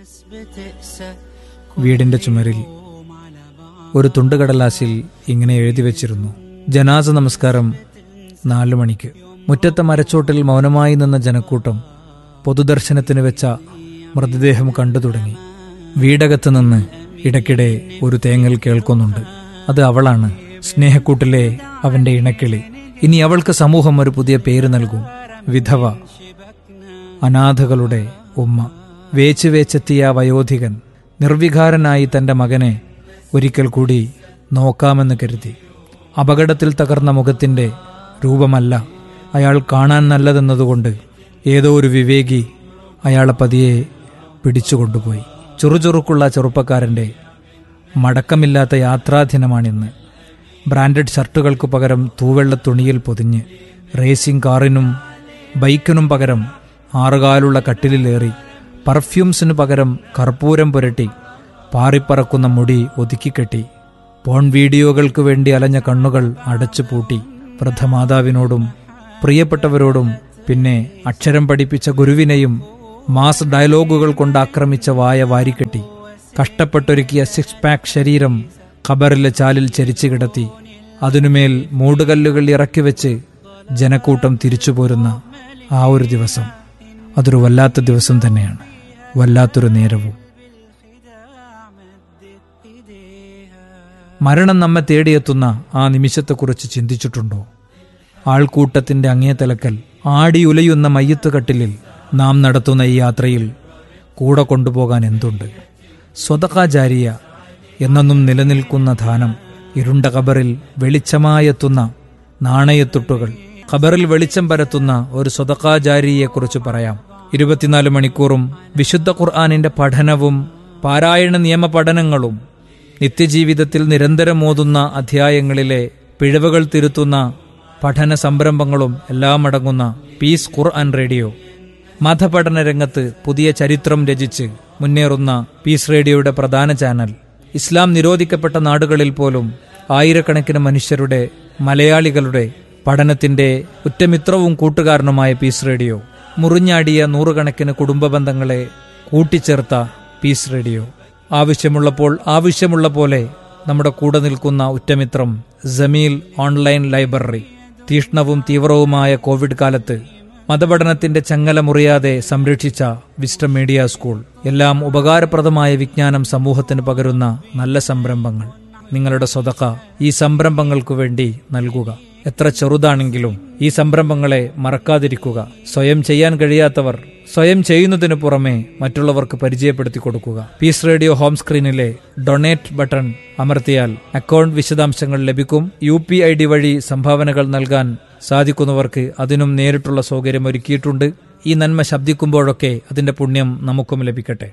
വീടിന്റെ ചുമരിൽ ഒരു തുണ്ടുകടലാസിൽ ഇങ്ങനെ എഴുതി വച്ചിരുന്നു ജനാസ നമസ്കാരം നാലു മണിക്ക് മുറ്റത്തെ മരച്ചോട്ടിൽ മൗനമായി നിന്ന ജനക്കൂട്ടം പൊതുദർശനത്തിന് വെച്ച മൃതദേഹം കണ്ടു തുടങ്ങി വീടകത്ത് നിന്ന് ഇടയ്ക്കിടെ ഒരു തേങ്ങൽ കേൾക്കുന്നുണ്ട് അത് അവളാണ് സ്നേഹക്കൂട്ടിലെ അവന്റെ ഇണക്കിളി ഇനി അവൾക്ക് സമൂഹം ഒരു പുതിയ പേര് നൽകും വിധവ അനാഥകളുടെ ഉമ്മ വേച്ച് വേച്ചെത്തിയ ആ വയോധികൻ നിർവികാരനായി തന്റെ മകനെ ഒരിക്കൽ കൂടി നോക്കാമെന്ന് കരുതി അപകടത്തിൽ തകർന്ന മുഖത്തിന്റെ രൂപമല്ല അയാൾ കാണാൻ നല്ലതെന്നതുകൊണ്ട് ഏതോ ഒരു വിവേകി അയാളെ പതിയെ പിടിച്ചുകൊണ്ടുപോയി ചുറുചുറുക്കുള്ള ചെറുപ്പക്കാരന്റെ മടക്കമില്ലാത്ത യാത്രാദിനമാണിന്ന് ബ്രാൻഡഡ് ഷർട്ടുകൾക്ക് പകരം തൂവെള്ള തുണിയിൽ പൊതിഞ്ഞ് റേസിംഗ് കാറിനും ബൈക്കിനും പകരം ആറുകാലുള്ള കട്ടിലിലേറി പർഫ്യൂംസിനു പകരം കർപ്പൂരം പുരട്ടി പാറിപ്പറക്കുന്ന മുടി ഒതുക്കിക്കെട്ടി പോൺ വീഡിയോകൾക്ക് വേണ്ടി അലഞ്ഞ കണ്ണുകൾ അടച്ചു പൂട്ടി വൃദ്ധമാതാവിനോടും പ്രിയപ്പെട്ടവരോടും പിന്നെ അക്ഷരം പഠിപ്പിച്ച ഗുരുവിനെയും മാസ് ഡയലോഗുകൾ കൊണ്ട് ആക്രമിച്ച വായ വാരിക്കെട്ടി കഷ്ടപ്പെട്ടൊരുക്കിയ സിക്സ് പാക്ക് ശരീരം ഖബറിലെ ചാലിൽ ചരിച്ചു കിടത്തി അതിനുമേൽ മൂടുകല്ലുകൾ ഇറക്കി വെച്ച് ജനക്കൂട്ടം തിരിച്ചു പോരുന്ന ആ ഒരു ദിവസം അതൊരു വല്ലാത്ത ദിവസം തന്നെയാണ് വല്ലാത്തൊരു നേരവും മരണം നമ്മെ തേടിയെത്തുന്ന ആ നിമിഷത്തെക്കുറിച്ച് ചിന്തിച്ചിട്ടുണ്ടോ ആൾക്കൂട്ടത്തിന്റെ അങ്ങേതലക്കൽ ആടിയുലയുന്ന മയ്യത്ത് കട്ടിലിൽ നാം നടത്തുന്ന ഈ യാത്രയിൽ കൂടെ കൊണ്ടുപോകാൻ എന്തുണ്ട് സ്വതകാചാരിയ എന്നെന്നും നിലനിൽക്കുന്ന ധാനം ഇരുണ്ട ഖബറിൽ വെളിച്ചമായെത്തുന്ന നാണയത്തുട്ടുകൾ ഖബറിൽ വെളിച്ചം പരത്തുന്ന ഒരു സ്വതകാചാരിയെക്കുറിച്ച് പറയാം ഇരുപത്തിനാല് മണിക്കൂറും വിശുദ്ധ ഖുർആാനിന്റെ പഠനവും പാരായണ നിയമ പഠനങ്ങളും നിത്യജീവിതത്തിൽ നിരന്തരം ഓതുന്ന അധ്യായങ്ങളിലെ പിഴവുകൾ തിരുത്തുന്ന പഠന സംരംഭങ്ങളും എല്ലാം അടങ്ങുന്ന പീസ് ഖുർആൻ റേഡിയോ മതപഠന രംഗത്ത് പുതിയ ചരിത്രം രചിച്ച് മുന്നേറുന്ന പീസ് റേഡിയോയുടെ പ്രധാന ചാനൽ ഇസ്ലാം നിരോധിക്കപ്പെട്ട നാടുകളിൽ പോലും ആയിരക്കണക്കിന് മനുഷ്യരുടെ മലയാളികളുടെ പഠനത്തിന്റെ ഉറ്റമിത്രവും കൂട്ടുകാരനുമായ പീസ് റേഡിയോ മുറിഞ്ഞാടിയ നൂറുകണക്കിന് കുടുംബ ബന്ധങ്ങളെ കൂട്ടിച്ചേർത്ത പീസ് റേഡിയോ ആവശ്യമുള്ളപ്പോൾ ആവശ്യമുള്ള പോലെ നമ്മുടെ കൂടെ നിൽക്കുന്ന ഉറ്റമിത്രം ജമീൽ ഓൺലൈൻ ലൈബ്രറി തീഷ്ണവും തീവ്രവുമായ കോവിഡ് കാലത്ത് മതപഠനത്തിന്റെ ചങ്ങല മുറിയാതെ സംരക്ഷിച്ച വിസ്റ്റം മീഡിയ സ്കൂൾ എല്ലാം ഉപകാരപ്രദമായ വിജ്ഞാനം സമൂഹത്തിന് പകരുന്ന നല്ല സംരംഭങ്ങൾ നിങ്ങളുടെ സ്വതക്ക ഈ സംരംഭങ്ങൾക്കു വേണ്ടി നൽകുക എത്ര ചെറുതാണെങ്കിലും ഈ സംരംഭങ്ങളെ മറക്കാതിരിക്കുക സ്വയം ചെയ്യാൻ കഴിയാത്തവർ സ്വയം ചെയ്യുന്നതിനു പുറമെ മറ്റുള്ളവർക്ക് പരിചയപ്പെടുത്തി കൊടുക്കുക പീസ് റേഡിയോ ഹോം സ്ക്രീനിലെ ഡൊണേറ്റ് ബട്ടൺ അമർത്തിയാൽ അക്കൗണ്ട് വിശദാംശങ്ങൾ ലഭിക്കും യു പി ഐ ഡി വഴി സംഭാവനകൾ നൽകാൻ സാധിക്കുന്നവർക്ക് അതിനും നേരിട്ടുള്ള സൗകര്യം ഒരുക്കിയിട്ടുണ്ട് ഈ നന്മ ശബ്ദിക്കുമ്പോഴൊക്കെ അതിന്റെ പുണ്യം നമുക്കും ലഭിക്കട്ടെ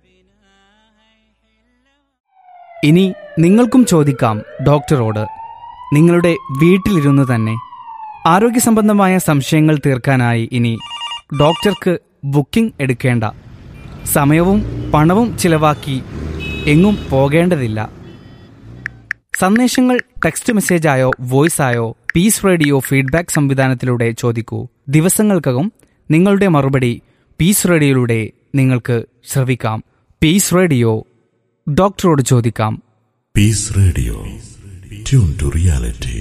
ഇനി നിങ്ങൾക്കും ചോദിക്കാം ഡോക്ടറോട് നിങ്ങളുടെ വീട്ടിലിരുന്ന് തന്നെ ആരോഗ്യ സംബന്ധമായ സംശയങ്ങൾ തീർക്കാനായി ഇനി ഡോക്ടർക്ക് ബുക്കിംഗ് എടുക്കേണ്ട സമയവും പണവും ചിലവാക്കി എങ്ങും പോകേണ്ടതില്ല സന്ദേശങ്ങൾ ടെക്സ്റ്റ് മെസ്സേജായോ വോയിസായോ പീസ് റേഡിയോ ഫീഡ്ബാക്ക് സംവിധാനത്തിലൂടെ ചോദിക്കൂ ദിവസങ്ങൾക്കകം നിങ്ങളുടെ മറുപടി പീസ് റേഡിയോയിലൂടെ നിങ്ങൾക്ക് ശ്രവിക്കാം പീസ് റേഡിയോ ഡോക്ടറോട് ചോദിക്കാം Peace Radio tune to reality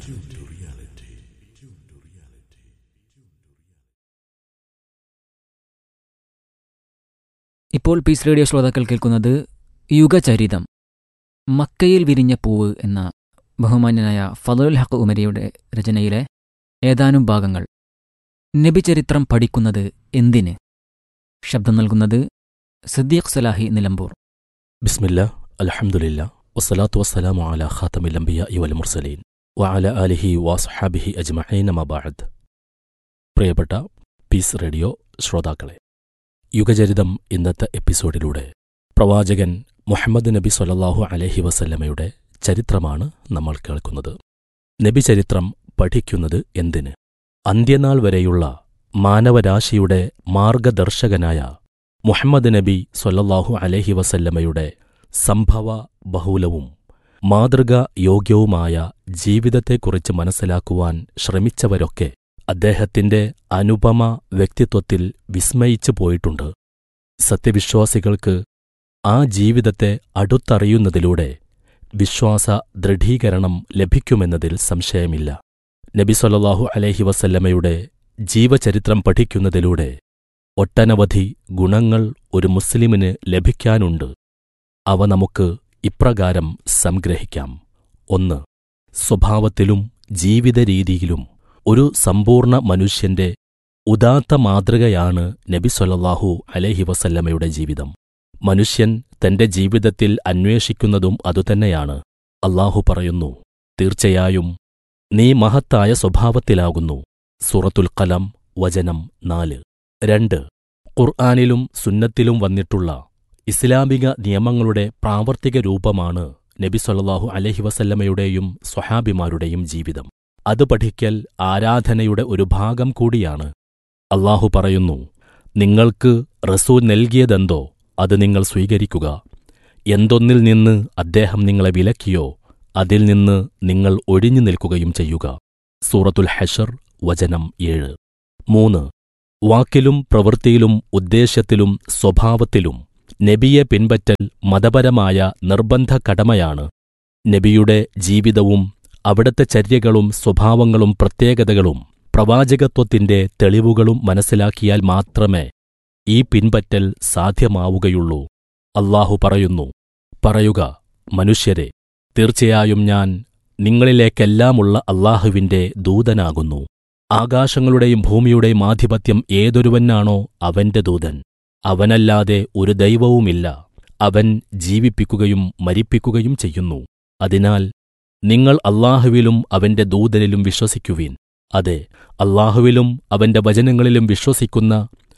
ഇപ്പോൾ പീസ് റേഡിയോ ശ്രോതാക്കൾ കേൾക്കുന്നത് യുഗചരിതം മക്കയിൽ വിരിഞ്ഞ പൂവ് എന്ന ബഹുമാന്യനായ ഫതുൽ ഹക്ക് ഉമരിയുടെ രചനയിലെ ഏതാനും ഭാഗങ്ങൾ നബിചരിത്രം പഠിക്കുന്നത് എന്തിന് ശബ്ദം നൽകുന്നത് സിദ്ദീഖ് സലാഹി നിലമ്പൂർ ബിസ്മില്ല അൽഹംദുലില്ല വസ്സലാത്തു വസ്സലാമു അല ഖാത്തമിൽ അംബിയ ഇവൽ മുർസലീൻ വഅല ആലിഹി വാസ്ഹാബിഹി അജ്മഈന മബാഅദ് പ്രിയപ്പെട്ട പീസ് റേഡിയോ ശ്രോതാക്കളെ യുഗചരിതം ഇന്നത്തെ എപ്പിസോഡിലൂടെ പ്രവാചകൻ മുഹമ്മദ് നബി സൊല്ലാഹു അലഹി വസല്ലമയുടെ ചരിത്രമാണ് നമ്മൾ കേൾക്കുന്നത് നബി ചരിത്രം പഠിക്കുന്നത് എന്തിന് അന്ത്യനാൾ വരെയുള്ള മാനവരാശിയുടെ മാർഗദർശകനായ മുഹമ്മദ് നബി സൊല്ലാഹു അലഹി വസല്ലമയുടെ സംഭവ ബഹുലവും മാതൃകാ യോഗ്യവുമായ ജീവിതത്തെക്കുറിച്ച് മനസ്സിലാക്കുവാൻ ശ്രമിച്ചവരൊക്കെ അദ്ദേഹത്തിന്റെ അനുപമ വ്യക്തിത്വത്തിൽ വിസ്മയിച്ചു പോയിട്ടുണ്ട് സത്യവിശ്വാസികൾക്ക് ആ ജീവിതത്തെ അടുത്തറിയുന്നതിലൂടെ വിശ്വാസ ദൃഢീകരണം ലഭിക്കുമെന്നതിൽ സംശയമില്ല നബി സല്ലല്ലാഹു അലൈഹി വസല്ലമയുടെ ജീവചരിത്രം പഠിക്കുന്നതിലൂടെ ഒട്ടനവധി ഗുണങ്ങൾ ഒരു മുസ്ലിമിന് ലഭിക്കാനുണ്ട് അവ നമുക്ക് ഇപ്രകാരം സംഗ്രഹിക്കാം ഒന്ന് സ്വഭാവത്തിലും ജീവിതരീതിയിലും ഒരു സമ്പൂർണ്ണ മനുഷ്യന്റെ ഉദാത്ത മാതൃകയാണ് നബി സല്ലല്ലാഹു അലൈഹി വസല്ലമയുടെ ജീവിതം മനുഷ്യൻ തന്റെ ജീവിതത്തിൽ അന്വേഷിക്കുന്നതും അതുതന്നെയാണ് അല്ലാഹു പറയുന്നു തീർച്ചയായും നീ മഹത്തായ സ്വഭാവത്തിലാകുന്നു സൂറത്തുൽ കലം വചനം നാല് രണ്ട് ഖുർആാനിലും സുന്നത്തിലും വന്നിട്ടുള്ള ഇസ്ലാമിക നിയമങ്ങളുടെ പ്രാവർത്തിക രൂപമാണ് നബി സല്ലല്ലാഹു അലൈഹി വസല്ലമയുടെയും സ്വഹാബിമാരുടെയും ജീവിതം അത് പഠിക്കൽ ആരാധനയുടെ ഒരു ഭാഗം കൂടിയാണ് അല്ലാഹു പറയുന്നു നിങ്ങൾക്ക് റസൂൽ നൽകിയതെന്തോ അത് നിങ്ങൾ സ്വീകരിക്കുക എന്തൊന്നിൽ നിന്ന് അദ്ദേഹം നിങ്ങളെ വിലക്കിയോ അതിൽ നിന്ന് നിങ്ങൾ ഒഴിഞ്ഞു നിൽക്കുകയും ചെയ്യുക സൂറത്തുൽ ഹഷർ വചനം ഏഴ് മൂന്ന് വാക്കിലും പ്രവൃത്തിയിലും ഉദ്ദേശ്യത്തിലും സ്വഭാവത്തിലും നബിയെ പിൻപറ്റൽ മതപരമായ നിർബന്ധ കടമയാണ് നബിയുടെ ജീവിതവും അവിടത്തെ ചര്യകളും സ്വഭാവങ്ങളും പ്രത്യേകതകളും പ്രവാചകത്വത്തിന്റെ തെളിവുകളും മനസ്സിലാക്കിയാൽ മാത്രമേ ഈ പിൻപറ്റൽ സാധ്യമാവുകയുള്ളൂ അല്ലാഹു പറയുന്നു പറയുക മനുഷ്യരെ തീർച്ചയായും ഞാൻ നിങ്ങളിലേക്കെല്ലാമുള്ള അല്ലാഹുവിന്റെ ദൂതനാകുന്നു ആകാശങ്ങളുടെയും ഭൂമിയുടെയും ആധിപത്യം ഏതൊരുവനാണോ അവന്റെ ദൂതൻ അവനല്ലാതെ ഒരു ദൈവവുമില്ല അവൻ ജീവിപ്പിക്കുകയും മരിപ്പിക്കുകയും ചെയ്യുന്നു അതിനാൽ നിങ്ങൾ അല്ലാഹുവിലും അവന്റെ ദൂതനിലും വിശ്വസിക്കുവിൻ അതെ അല്ലാഹുവിലും അവന്റെ വചനങ്ങളിലും വിശ്വസിക്കുന്ന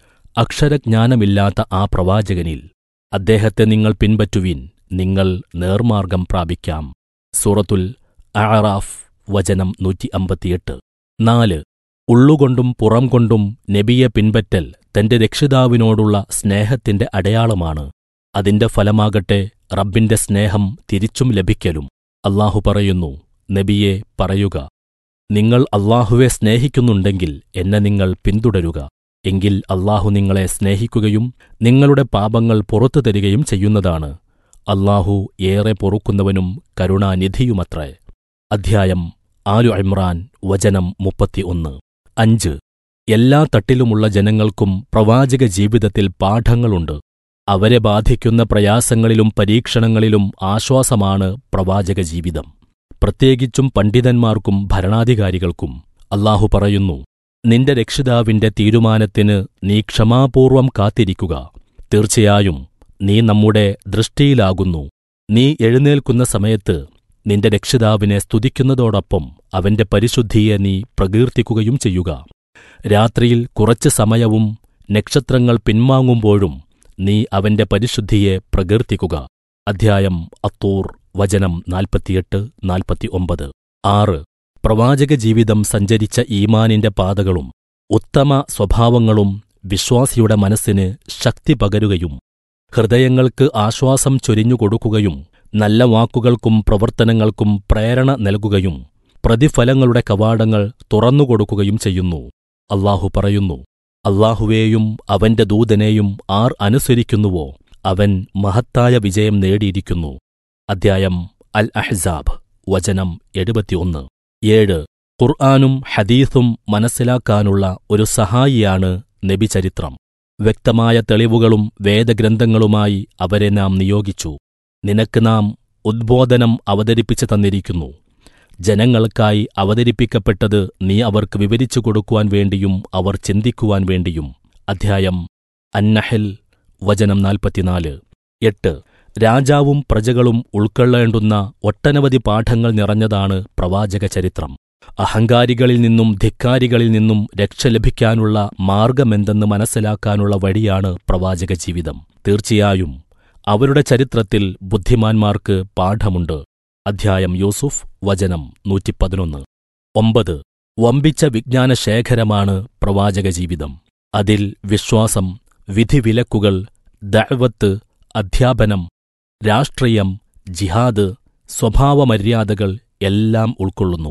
അക്ഷരജ്ഞാനമില്ലാത്ത ആ പ്രവാചകനിൽ അദ്ദേഹത്തെ നിങ്ങൾ പിൻപറ്റുവിൻ നിങ്ങൾ നേർമാർഗം പ്രാപിക്കാം സൂറത്തുൽ അറാഫ് വചനം നൂറ്റി അമ്പത്തിയെട്ട് നാല് ഉള്ളുകൊണ്ടും പുറം കൊണ്ടും നബിയെ പിൻപറ്റൽ തന്റെ രക്ഷിതാവിനോടുള്ള സ്നേഹത്തിന്റെ അടയാളമാണ് അതിന്റെ ഫലമാകട്ടെ റബ്ബിന്റെ സ്നേഹം തിരിച്ചും ലഭിക്കലും അല്ലാഹു പറയുന്നു നബിയെ പറയുക നിങ്ങൾ അല്ലാഹുവെ സ്നേഹിക്കുന്നുണ്ടെങ്കിൽ എന്നെ നിങ്ങൾ പിന്തുടരുക എങ്കിൽ അല്ലാഹു നിങ്ങളെ സ്നേഹിക്കുകയും നിങ്ങളുടെ പാപങ്ങൾ പുറത്തു തരികയും ചെയ്യുന്നതാണ് അല്ലാഹു ഏറെ പൊറുക്കുന്നവനും കരുണാനിധിയുമത്രേ അധ്യായം ആലു ഇമ്രാൻ വചനം മുപ്പത്തിയൊന്ന് അഞ്ച് എല്ലാ തട്ടിലുമുള്ള ജനങ്ങൾക്കും പ്രവാചക ജീവിതത്തിൽ പാഠങ്ങളുണ്ട് അവരെ ബാധിക്കുന്ന പ്രയാസങ്ങളിലും പരീക്ഷണങ്ങളിലും ആശ്വാസമാണ് പ്രവാചക ജീവിതം പ്രത്യേകിച്ചും പണ്ഡിതന്മാർക്കും ഭരണാധികാരികൾക്കും അല്ലാഹു പറയുന്നു നിന്റെ രക്ഷിതാവിന്റെ തീരുമാനത്തിന് നീ ക്ഷമാപൂർവം കാത്തിരിക്കുക തീർച്ചയായും നീ നമ്മുടെ ദൃഷ്ടിയിലാകുന്നു നീ എഴുന്നേൽക്കുന്ന സമയത്ത് നിന്റെ രക്ഷിതാവിനെ സ്തുതിക്കുന്നതോടൊപ്പം അവന്റെ പരിശുദ്ധിയെ നീ പ്രകീർത്തിക്കുകയും ചെയ്യുക രാത്രിയിൽ കുറച്ച് സമയവും നക്ഷത്രങ്ങൾ പിൻവാങ്ങുമ്പോഴും നീ അവന്റെ പരിശുദ്ധിയെ പ്രകീർത്തിക്കുക അധ്യായം അത്തൂർ വചനം നാൽപ്പത്തിയെട്ട് നാൽപ്പത്തിയൊമ്പത് ആറ് പ്രവാചക ജീവിതം സഞ്ചരിച്ച ഈമാനിന്റെ പാതകളും ഉത്തമ സ്വഭാവങ്ങളും വിശ്വാസിയുടെ മനസ്സിന് ശക്തി പകരുകയും ഹൃദയങ്ങൾക്ക് ആശ്വാസം ചൊരിഞ്ഞുകൊടുക്കുകയും നല്ല വാക്കുകൾക്കും പ്രവർത്തനങ്ങൾക്കും പ്രേരണ നൽകുകയും പ്രതിഫലങ്ങളുടെ കവാടങ്ങൾ തുറന്നുകൊടുക്കുകയും ചെയ്യുന്നു അല്ലാഹു പറയുന്നു അല്ലാഹുവേയും അവന്റെ ദൂതനെയും ആർ അനുസരിക്കുന്നുവോ അവൻ മഹത്തായ വിജയം നേടിയിരിക്കുന്നു അദ്ധ്യായം അൽ അഹ്സാബ് വചനം എഴുപത്തിയൊന്ന് ഏഴ് ഖുർആാനും ഹദീസും മനസ്സിലാക്കാനുള്ള ഒരു സഹായിയാണ് നബിചരിത്രം വ്യക്തമായ തെളിവുകളും വേദഗ്രന്ഥങ്ങളുമായി അവരെ നാം നിയോഗിച്ചു നിനക്ക് നാം ഉദ്ബോധനം അവതരിപ്പിച്ചു തന്നിരിക്കുന്നു ജനങ്ങൾക്കായി അവതരിപ്പിക്കപ്പെട്ടത് നീ അവർക്ക് വിവരിച്ചു കൊടുക്കുവാൻ വേണ്ടിയും അവർ ചിന്തിക്കുവാൻ വേണ്ടിയും അധ്യായം അന്നഹൽ വചനം നാൽപ്പത്തിനാല് എട്ട് രാജാവും പ്രജകളും ഉൾക്കൊള്ളേണ്ടുന്ന ഒട്ടനവധി പാഠങ്ങൾ നിറഞ്ഞതാണ് പ്രവാചക ചരിത്രം അഹങ്കാരികളിൽ നിന്നും ധിക്കാരികളിൽ നിന്നും രക്ഷ ലഭിക്കാനുള്ള മാർഗമെന്തെന്ന് മനസ്സിലാക്കാനുള്ള വഴിയാണ് പ്രവാചക ജീവിതം തീർച്ചയായും അവരുടെ ചരിത്രത്തിൽ ബുദ്ധിമാന്മാർക്ക് പാഠമുണ്ട് അധ്യായം യൂസുഫ് വചനം നൂറ്റിപ്പതിനൊന്ന് ഒമ്പത് വമ്പിച്ച വിജ്ഞാനശേഖരമാണ് പ്രവാചക ജീവിതം അതിൽ വിശ്വാസം വിധിവിലക്കുകൾ ദഅവത്ത് അധ്യാപനം രാഷ്ട്രീയം ജിഹാദ് സ്വഭാവമര്യാദകൾ എല്ലാം ഉൾക്കൊള്ളുന്നു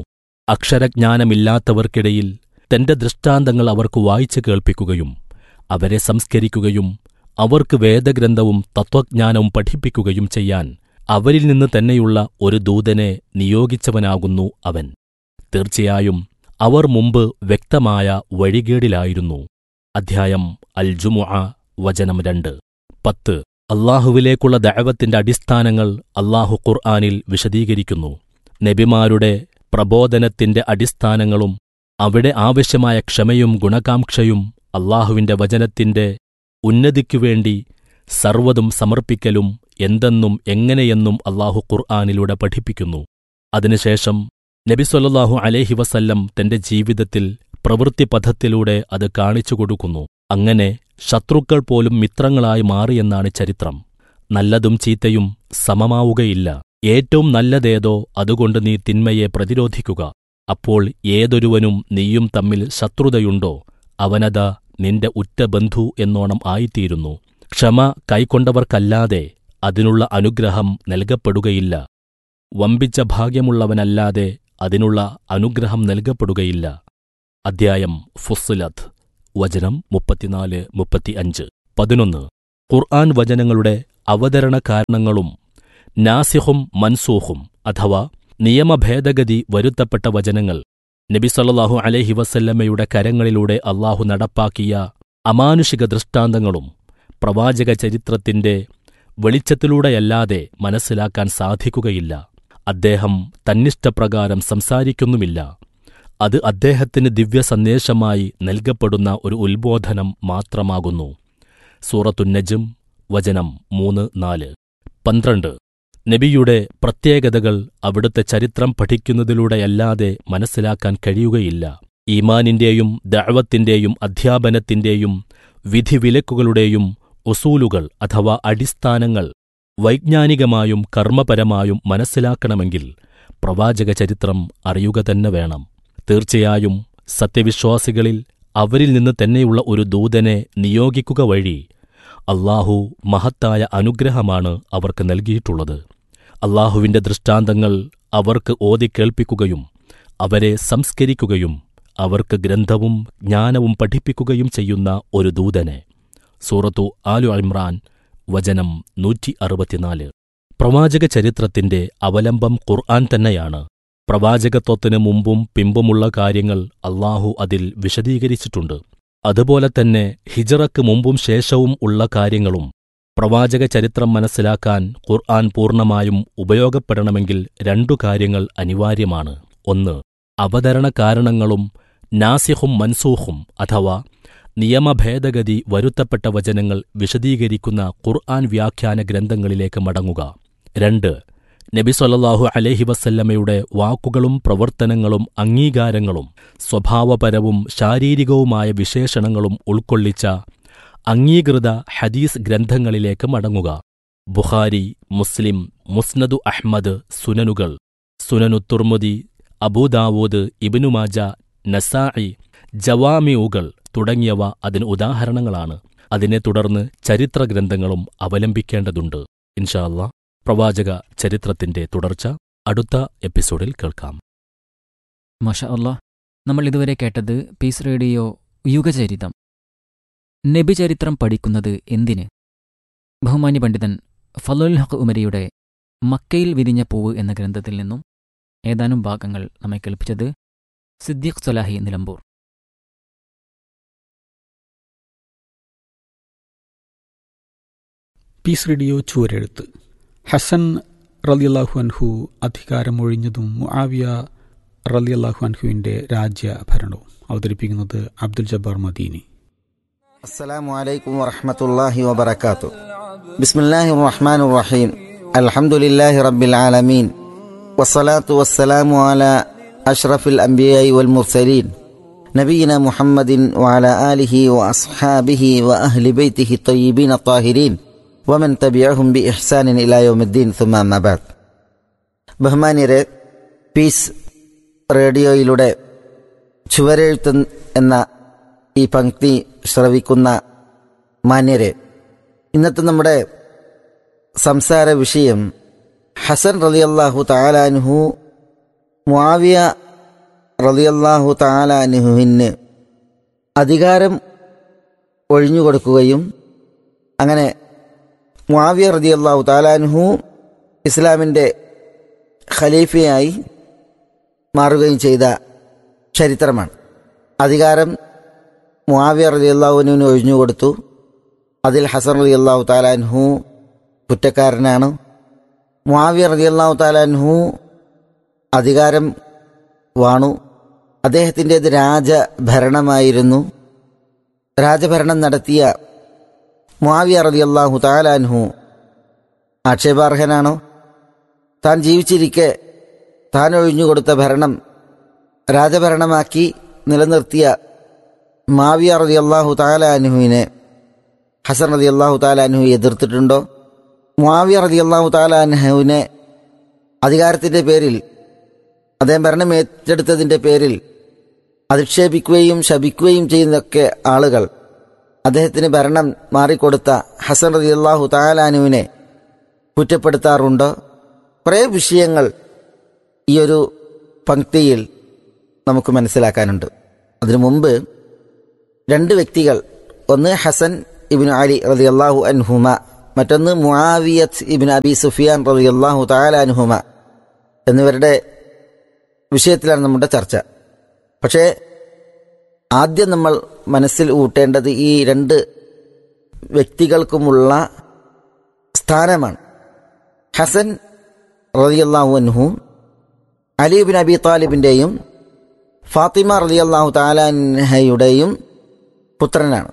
അക്ഷരജ്ഞാനമില്ലാത്തവർക്കിടയിൽ തന്റെ ദൃഷ്ടാന്തങ്ങൾ അവർക്ക് വായിച്ചു കേൾപ്പിക്കുകയും അവരെ സംസ്കരിക്കുകയും അവർക്ക് വേദഗ്രന്ഥവും തത്വജ്ഞാനവും പഠിപ്പിക്കുകയും ചെയ്യാൻ അവരിൽ നിന്ന് തന്നെയുള്ള ഒരു ദൂതനെ നിയോഗിച്ചവനാകുന്നു അവൻ തീർച്ചയായും അവർ മുമ്പ് വ്യക്തമായ വഴികേടിലായിരുന്നു അധ്യായം അൽ ജുമുഅ വചനം രണ്ട് പത്ത് അള്ളാഹുവിലേക്കുള്ള ദഅവത്തിന്റെ അടിസ്ഥാനങ്ങൾ അള്ളാഹു ഖുർആനിൽ വിശദീകരിക്കുന്നു നബിമാരുടെ പ്രബോധനത്തിന്റെ അടിസ്ഥാനങ്ങളും അവിടെ ആവശ്യമായ ക്ഷമയും ഗുണകാംക്ഷയും അള്ളാഹുവിന്റെ വചനത്തിന്റെ ഉന്നതിക്കുവേണ്ടി സർവ്വതും സമർപ്പിക്കലും എന്തെന്നും എങ്ങനെയെന്നും അള്ളാഹു ഖുർആാനിലൂടെ പഠിപ്പിക്കുന്നു അതിനുശേഷം നബി സല്ലല്ലാഹു അലൈഹി വസല്ലം തന്റെ ജീവിതത്തിൽ പ്രവൃത്തിപഥത്തിലൂടെ അത് കാണിച്ചു കൊടുക്കുന്നു അങ്ങനെ ശത്രുക്കൾ പോലും മിത്രങ്ങളായി മാറിയെന്നാണ് ചരിത്രം നല്ലതും ചീത്തയും സമമാവുകയില്ല ഏറ്റവും നല്ലതേതോ അതുകൊണ്ട് നീ തിന്മയെ പ്രതിരോധിക്കുക അപ്പോൾ ഏതൊരുവനും നീയും തമ്മിൽ ശത്രുതയുണ്ടോ അവനതാ നിന്റെ ഉറ്റ ബന്ധു എന്നോണം ആയിത്തീരുന്നു ക്ഷമ കൈക്കൊണ്ടവർക്കല്ലാതെ അതിനുള്ള അനുഗ്രഹം നൽകപ്പെടുകയില്ല വമ്പിച്ച ഭാഗ്യമുള്ളവനല്ലാതെ അതിനുള്ള അനുഗ്രഹം നൽകപ്പെടുകയില്ല അദ്ധ്യായം ഫുസ്സുലത്ത് വചനം മുപ്പത്തിനാല് മുപ്പത്തിയഞ്ച് പതിനൊന്ന് ഖുർആൻ വചനങ്ങളുടെ അവതരണ കാരണങ്ങളും നാസിഹും മൻസൂഹും അഥവാ നിയമഭേദഗതി വരുത്തപ്പെട്ട വചനങ്ങൾ നബി സല്ലല്ലാഹു അലൈഹി വസല്ലമയുടെ കരങ്ങളിലൂടെ അള്ളാഹു നടപ്പാക്കിയ അമാനുഷിക ദൃഷ്ടാന്തങ്ങളും പ്രവാചക ചരിത്രത്തിന്റെ വെളിച്ചത്തിലൂടെയല്ലാതെ മനസ്സിലാക്കാൻ സാധിക്കുകയില്ല അദ്ദേഹം തന്നിഷ്ടപ്രകാരം സംസാരിക്കുന്നുമില്ല അത് അദ്ദേഹത്തിന് ദിവ്യ സന്ദേശമായി നൽകപ്പെടുന്ന ഒരു ഉത്ബോധനം മാത്രമാകുന്നു സൂറത്തുന്നജും വചനം മൂന്ന് നാല് പന്ത്രണ്ട് നബിയുടെ പ്രത്യേകതകൾ അവിടുത്തെ ചരിത്രം പഠിക്കുന്നതിലൂടെയല്ലാതെ മനസ്സിലാക്കാൻ കഴിയുകയില്ല ഈമാനിന്റെയും ദഅവത്തിന്റെയും അധ്യാപനത്തിന്റെയും വിധിവിലക്കുകളുടെയും ഉസൂലുകൾ അഥവാ അടിസ്ഥാനങ്ങൾ വൈജ്ഞാനികമായും കർമ്മപരമായും മനസ്സിലാക്കണമെങ്കിൽ പ്രവാചക ചരിത്രം അറിയുക തന്നെ വേണം തീർച്ചയായും സത്യവിശ്വാസികളിൽ അവരിൽ നിന്ന് തന്നെയുള്ള ഒരു ദൂതനെ നിയോഗിക്കുക വഴി അള്ളാഹു മഹത്തായ അനുഗ്രഹമാണ് അവർക്ക് നൽകിയിട്ടുള്ളത് അള്ളാഹുവിന്റെ ദൃഷ്ടാന്തങ്ങൾ അവർക്ക് ഓതിക്കേൾപ്പിക്കുകയും അവരെ സംസ്കരിക്കുകയും അവർക്ക് ഗ്രന്ഥവും ജ്ഞാനവും പഠിപ്പിക്കുകയും ചെയ്യുന്ന ഒരു ദൂതനെ സൂറത്തു ആലു ഇമ്രാൻ വചനം നൂറ്റി അറുപത്തിനാല് പ്രവാചക ചരിത്രത്തിന്റെ അവലംബം ഖുർആൻ തന്നെയാണ് പ്രവാചകത്വത്തിനു മുമ്പും പിമ്പുമുള്ള കാര്യങ്ങൾ അള്ളാഹു അതിൽ വിശദീകരിച്ചിട്ടുണ്ട് അതുപോലെ തന്നെ ഹിജറക്ക് മുമ്പും ശേഷവും ഉള്ള കാര്യങ്ങളും പ്രവാചക ചരിത്രം മനസ്സിലാക്കാൻ ഖുർആൻ പൂർണ്ണമായും ഉപയോഗപ്പെടണമെങ്കിൽ രണ്ടു കാര്യങ്ങൾ അനിവാര്യമാണ് ഒന്ന് അവതരണ കാരണങ്ങളും നാസിഹും മൻസൂഹും അഥവാ നിയമഭേദഗതി വരുത്തപ്പെട്ട വചനങ്ങൾ വിശദീകരിക്കുന്ന ഖുർആൻ വ്യാഖ്യാന ഗ്രന്ഥങ്ങളിലേക്ക് മടങ്ങുക രണ്ട് നബി സല്ലല്ലാഹു അലൈഹി വസല്ലമയുടെ വാക്കുകളും പ്രവർത്തനങ്ങളും അംഗീകാരങ്ങളും സ്വഭാവപരവും ശാരീരികവുമായ വിശേഷണങ്ങളും ഉൾക്കൊള്ളിച്ച അംഗീകൃത ഹദീസ് ഗ്രന്ഥങ്ങളിലേക്ക് മടങ്ങുക ബുഖാരി മുസ്ലിം മുസ്നദു അഹ്മദ് സുനനുകൾ Sunan Tirmidhi Abu Dawood Ibn Majah Nasai ജവാമിഉകൾ തുടങ്ങിയവ അതിന് ഉദാഹരണങ്ങളാണ് അതിനെ തുടർന്ന് ചരിത്രഗ്രന്ഥങ്ങളും അവലംബിക്കേണ്ടതുണ്ട് ഇൻഷാല്ല പ്രവാചക ചരിത്രത്തിന്റെ തുടർച്ച അടുത്ത എപ്പിസോഡിൽ കേൾക്കാം മഷ അല്ലാ നമ്മൾ ഇതുവരെ കേട്ടത് പീസ് റേഡിയോ യുഗചരിതം നബിചരിത്രം പഠിക്കുന്നത് എന്തിന് ബഹുമാന്യ പണ്ഡിതൻ ഫലുൽ ഹഖ് ഉമരിയുടെ മക്കയിൽ വിരിഞ്ഞ പൂവ് എന്ന ഗ്രന്ഥത്തിൽ നിന്നും ഏതാനും ഭാഗങ്ങൾ നമ്മെ കേൾപ്പിച്ചത് സിദ്ദീഖ് സലാഹി നിലമ്പൂർ പീസ് റേഡിയോ ചുവരെഴുത്ത് ഹസൻ റലിയല്ലാഹു അൻഹു അധികാരമൊഴിഞ്ഞതും മുആവിയ റലിയല്ലാഹു അൻഹുവിൻ്റെ രാജ്യഭരണവും അവതരിപ്പിക്കുന്നത് അബ്ദുൽ ജബ്ബാർ മദീനി السلام عليكم ورحمة الله وبركاته بسم الله الرحمن الرحيم الحمد لله رب العالمين والصلاة والسلام على أشرف الأنبياء والمرسلين نبينا محمد وعلى آله وأصحابه وأهل بيته الطيبين الطاهرين ومن تبعهم بإحسان إلى يوم الدين ثم أما بعد ബഹുമാന്യരെ പീസ് റേഡിയോയിലൂടെ ചുവരെഴുത്ത് എന്ന ഈ പങ്ക്തി ശ്രവിക്കുന്ന മാന്യരെ ഇന്നത്തെ നമ്മുടെ സംസാര വിഷയം ഹസൻ റലിയല്ലാഹു താലാൻഹു മുആവിയ റലിയല്ലാഹു താലാൻഹുവിന് അധികാരം ഒഴിഞ്ഞുകൊടുക്കുകയും അങ്ങനെ മുആവിയ റളിയല്ലാഹു താലാൻഹു ഇസ്ലാമിൻ്റെ ഖലീഫയായി മാറുകയും ചെയ്ത ചരിത്രമാണ് അധികാരം മുആവിയ റളിയല്ലാഹുവിന് ഒഴിഞ്ഞു കൊടുത്തു അതിൽ ഹസൻ റളിയല്ലാഹു താലാൻഹു കുറ്റക്കാരനാണ് മുആവിയ റളിയല്ലാഹു താലാൻഹു അധികാരം വാണു അദ്ദേഹത്തിൻ്റേത് രാജഭരണമായിരുന്നു രാജഭരണം നടത്തിയ മുആവിയ റളിയല്ലാഹു താലാൻഹു ആക്ഷേപാർഹനാണോ താൻ ജീവിച്ചിരിക്കെ താൻ ഒഴിഞ്ഞുകൊടുത്ത ഭരണം രാജഭരണമാക്കി നിലനിർത്തിയ മാവിയ റതി അള്ളാഹു താലാനുഹുവിനെ ഹസൻ റതി അള്ളാഹു താലാനുഹു എതിർത്തിട്ടുണ്ടോ മുാവിയ റതി അള്ളാഹു താലാനുഹുവിനെ അധികാരത്തിൻ്റെ പേരിൽ അദ്ദേഹം ഭരണം ഏറ്റെടുത്തതിൻ്റെ പേരിൽ അധിക്ഷേപിക്കുകയും ശപിക്കുകയും ചെയ്യുന്നൊക്കെ ആളുകൾ അദ്ദേഹത്തിന് ഭരണം മാറിക്കൊടുത്ത ഹസൻ റതി അള്ളാഹു താലാനുവിനെ കുറ്റപ്പെടുത്താറുണ്ട് കുറേ വിഷയങ്ങൾ ഈ ഒരു പങ്ക്തിയിൽ നമുക്ക് മനസ്സിലാക്കാനുണ്ട് അതിനു മുമ്പ് രണ്ട് വ്യക്തികൾ ഒന്ന് ഹസൻ ഇബിൻ അലി റതി അള്ളാഹു അൻഹുമ മറ്റൊന്ന് മുആവിയത്ത് ഇബിൻ അബി സുഫിയാൻ റതി അള്ളാഹു താല അൻഹുമ എന്നിവരുടെ വിഷയത്തിലാണ് നമ്മുടെ ചർച്ച പക്ഷേ ആദ്യം നമ്മൾ മനസ്സിൽ ഊട്ടേണ്ടത് ഈ രണ്ട് വ്യക്തികൾക്കുമുള്ള സ്ഥാനമാണ് ഹസൻ റതിയല്ലാഹു അൻഹു അലി ബിൻ അബി താലിബിൻ്റെയും ഫാത്തിമ റളിയല്ലാഹു താലാൻഹയുടെയും പുത്രനാണ്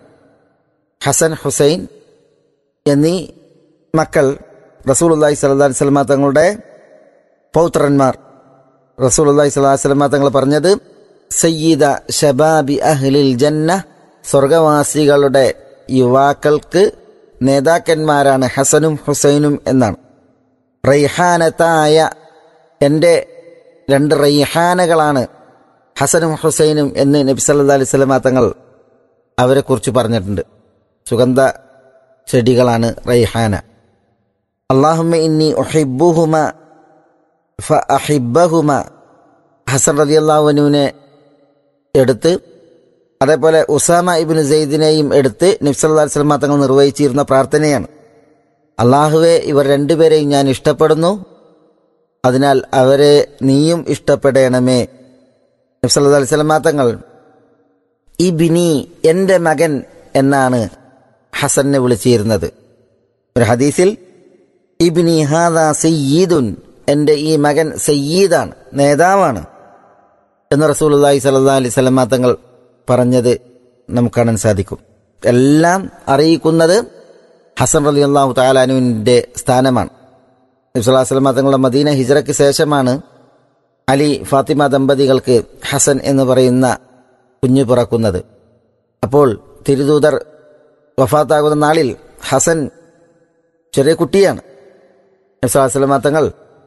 ഹസൻ ഹുസൈൻ എന്നീ മക്കൾ റസൂലുല്ലാഹി സ്വല്ലല്ലാഹി അലൈഹി വസല്ലമ തങ്ങളുടെ പൗത്രന്മാർ റസൂലുല്ലാഹി സ്വല്ലല്ലാഹി അലൈഹി വസല്ലമ തങ്ങൾ പറഞ്ഞത് സയ്യിദ ഷബാബി അഹ്ലിൽ ജന്ന സ്വർഗവാസികളുടെ യുവാക്കൾക്ക് നേതാക്കന്മാരാണ് ഹസനും ഹുസൈനും എന്നാണ് റൈഹാനത്തായ എൻ്റെ രണ്ട് റൈഹാനകളാണ് ഹസനും ഹുസൈനും എന്ന് നബി സല്ലാ അലൈഹി സ്വലമ തങ്ങൾ അവരെക്കുറിച്ച് പറഞ്ഞിട്ടുണ്ട് സുഗന്ധ ചെടികളാണ് റൈഹാന അള്ളാഹുമ്മ ഇന്നി ഒഹിബുഹുമ ഫ അഹിബഹുമ ഹസൻ റതി അള്ളാഹുനുവിനെ എടുത്ത് അതേപോലെ ഉസാമ ഇബിന് സെയ്ദിനെയും എടുത്ത് നബ്സല്ലാ അലൈഹി സ്വലമ തങ്ങൾ നിർവഹിച്ചിരുന്ന പ്രാർത്ഥനയാണ് അള്ളാഹുവെ ഇവർ രണ്ടുപേരെയും ഞാൻ ഇഷ്ടപ്പെടുന്നു അതിനാൽ അവരെ നീയും ഇഷ്ടപ്പെടണമേ നബ്സല്ലാ അലൈഹി സ്വലമ തങ്ങൾ ഈ ബിനി എൻ്റെ മകൻ എന്നാണ് ഹസനെ വിളിച്ചിരുന്നത് ഒരു ഹദീസിൽ ഇബിനി ഹാദ സയ്യീദുൻ എൻ്റെ ഈ മകൻ സയ്യീദാണ് നേതാവാണ് എന്ന് റസൂലുള്ളാഹി സ്വല്ലല്ലാഹി അലൈഹി സ്വലമ തങ്ങൾ പറഞ്ഞത് നമുക്ക് കാണാൻ സാധിക്കും എല്ലാം അറിയിക്കുന്നത് ഹസൻ റലി അള്ളാഹു താലാനുവിൻ്റെ സ്ഥാനമാണ് നബ്സുല്ലാ സ്വലമ തങ്ങളുടെ മദീന ഹിജറയ്ക്ക് ശേഷമാണ് അലി ഫാത്തിമ ദമ്പതികൾക്ക് ഹസൻ എന്ന് പറയുന്ന കുഞ്ഞു പിറക്കുന്നത് അപ്പോൾ തിരുദൂതർ വഫാത്താകുന്ന നാളിൽ ഹസൻ ചെറിയ കുട്ടിയാണ് നബ്സുല്ലാ തങ്ങൾ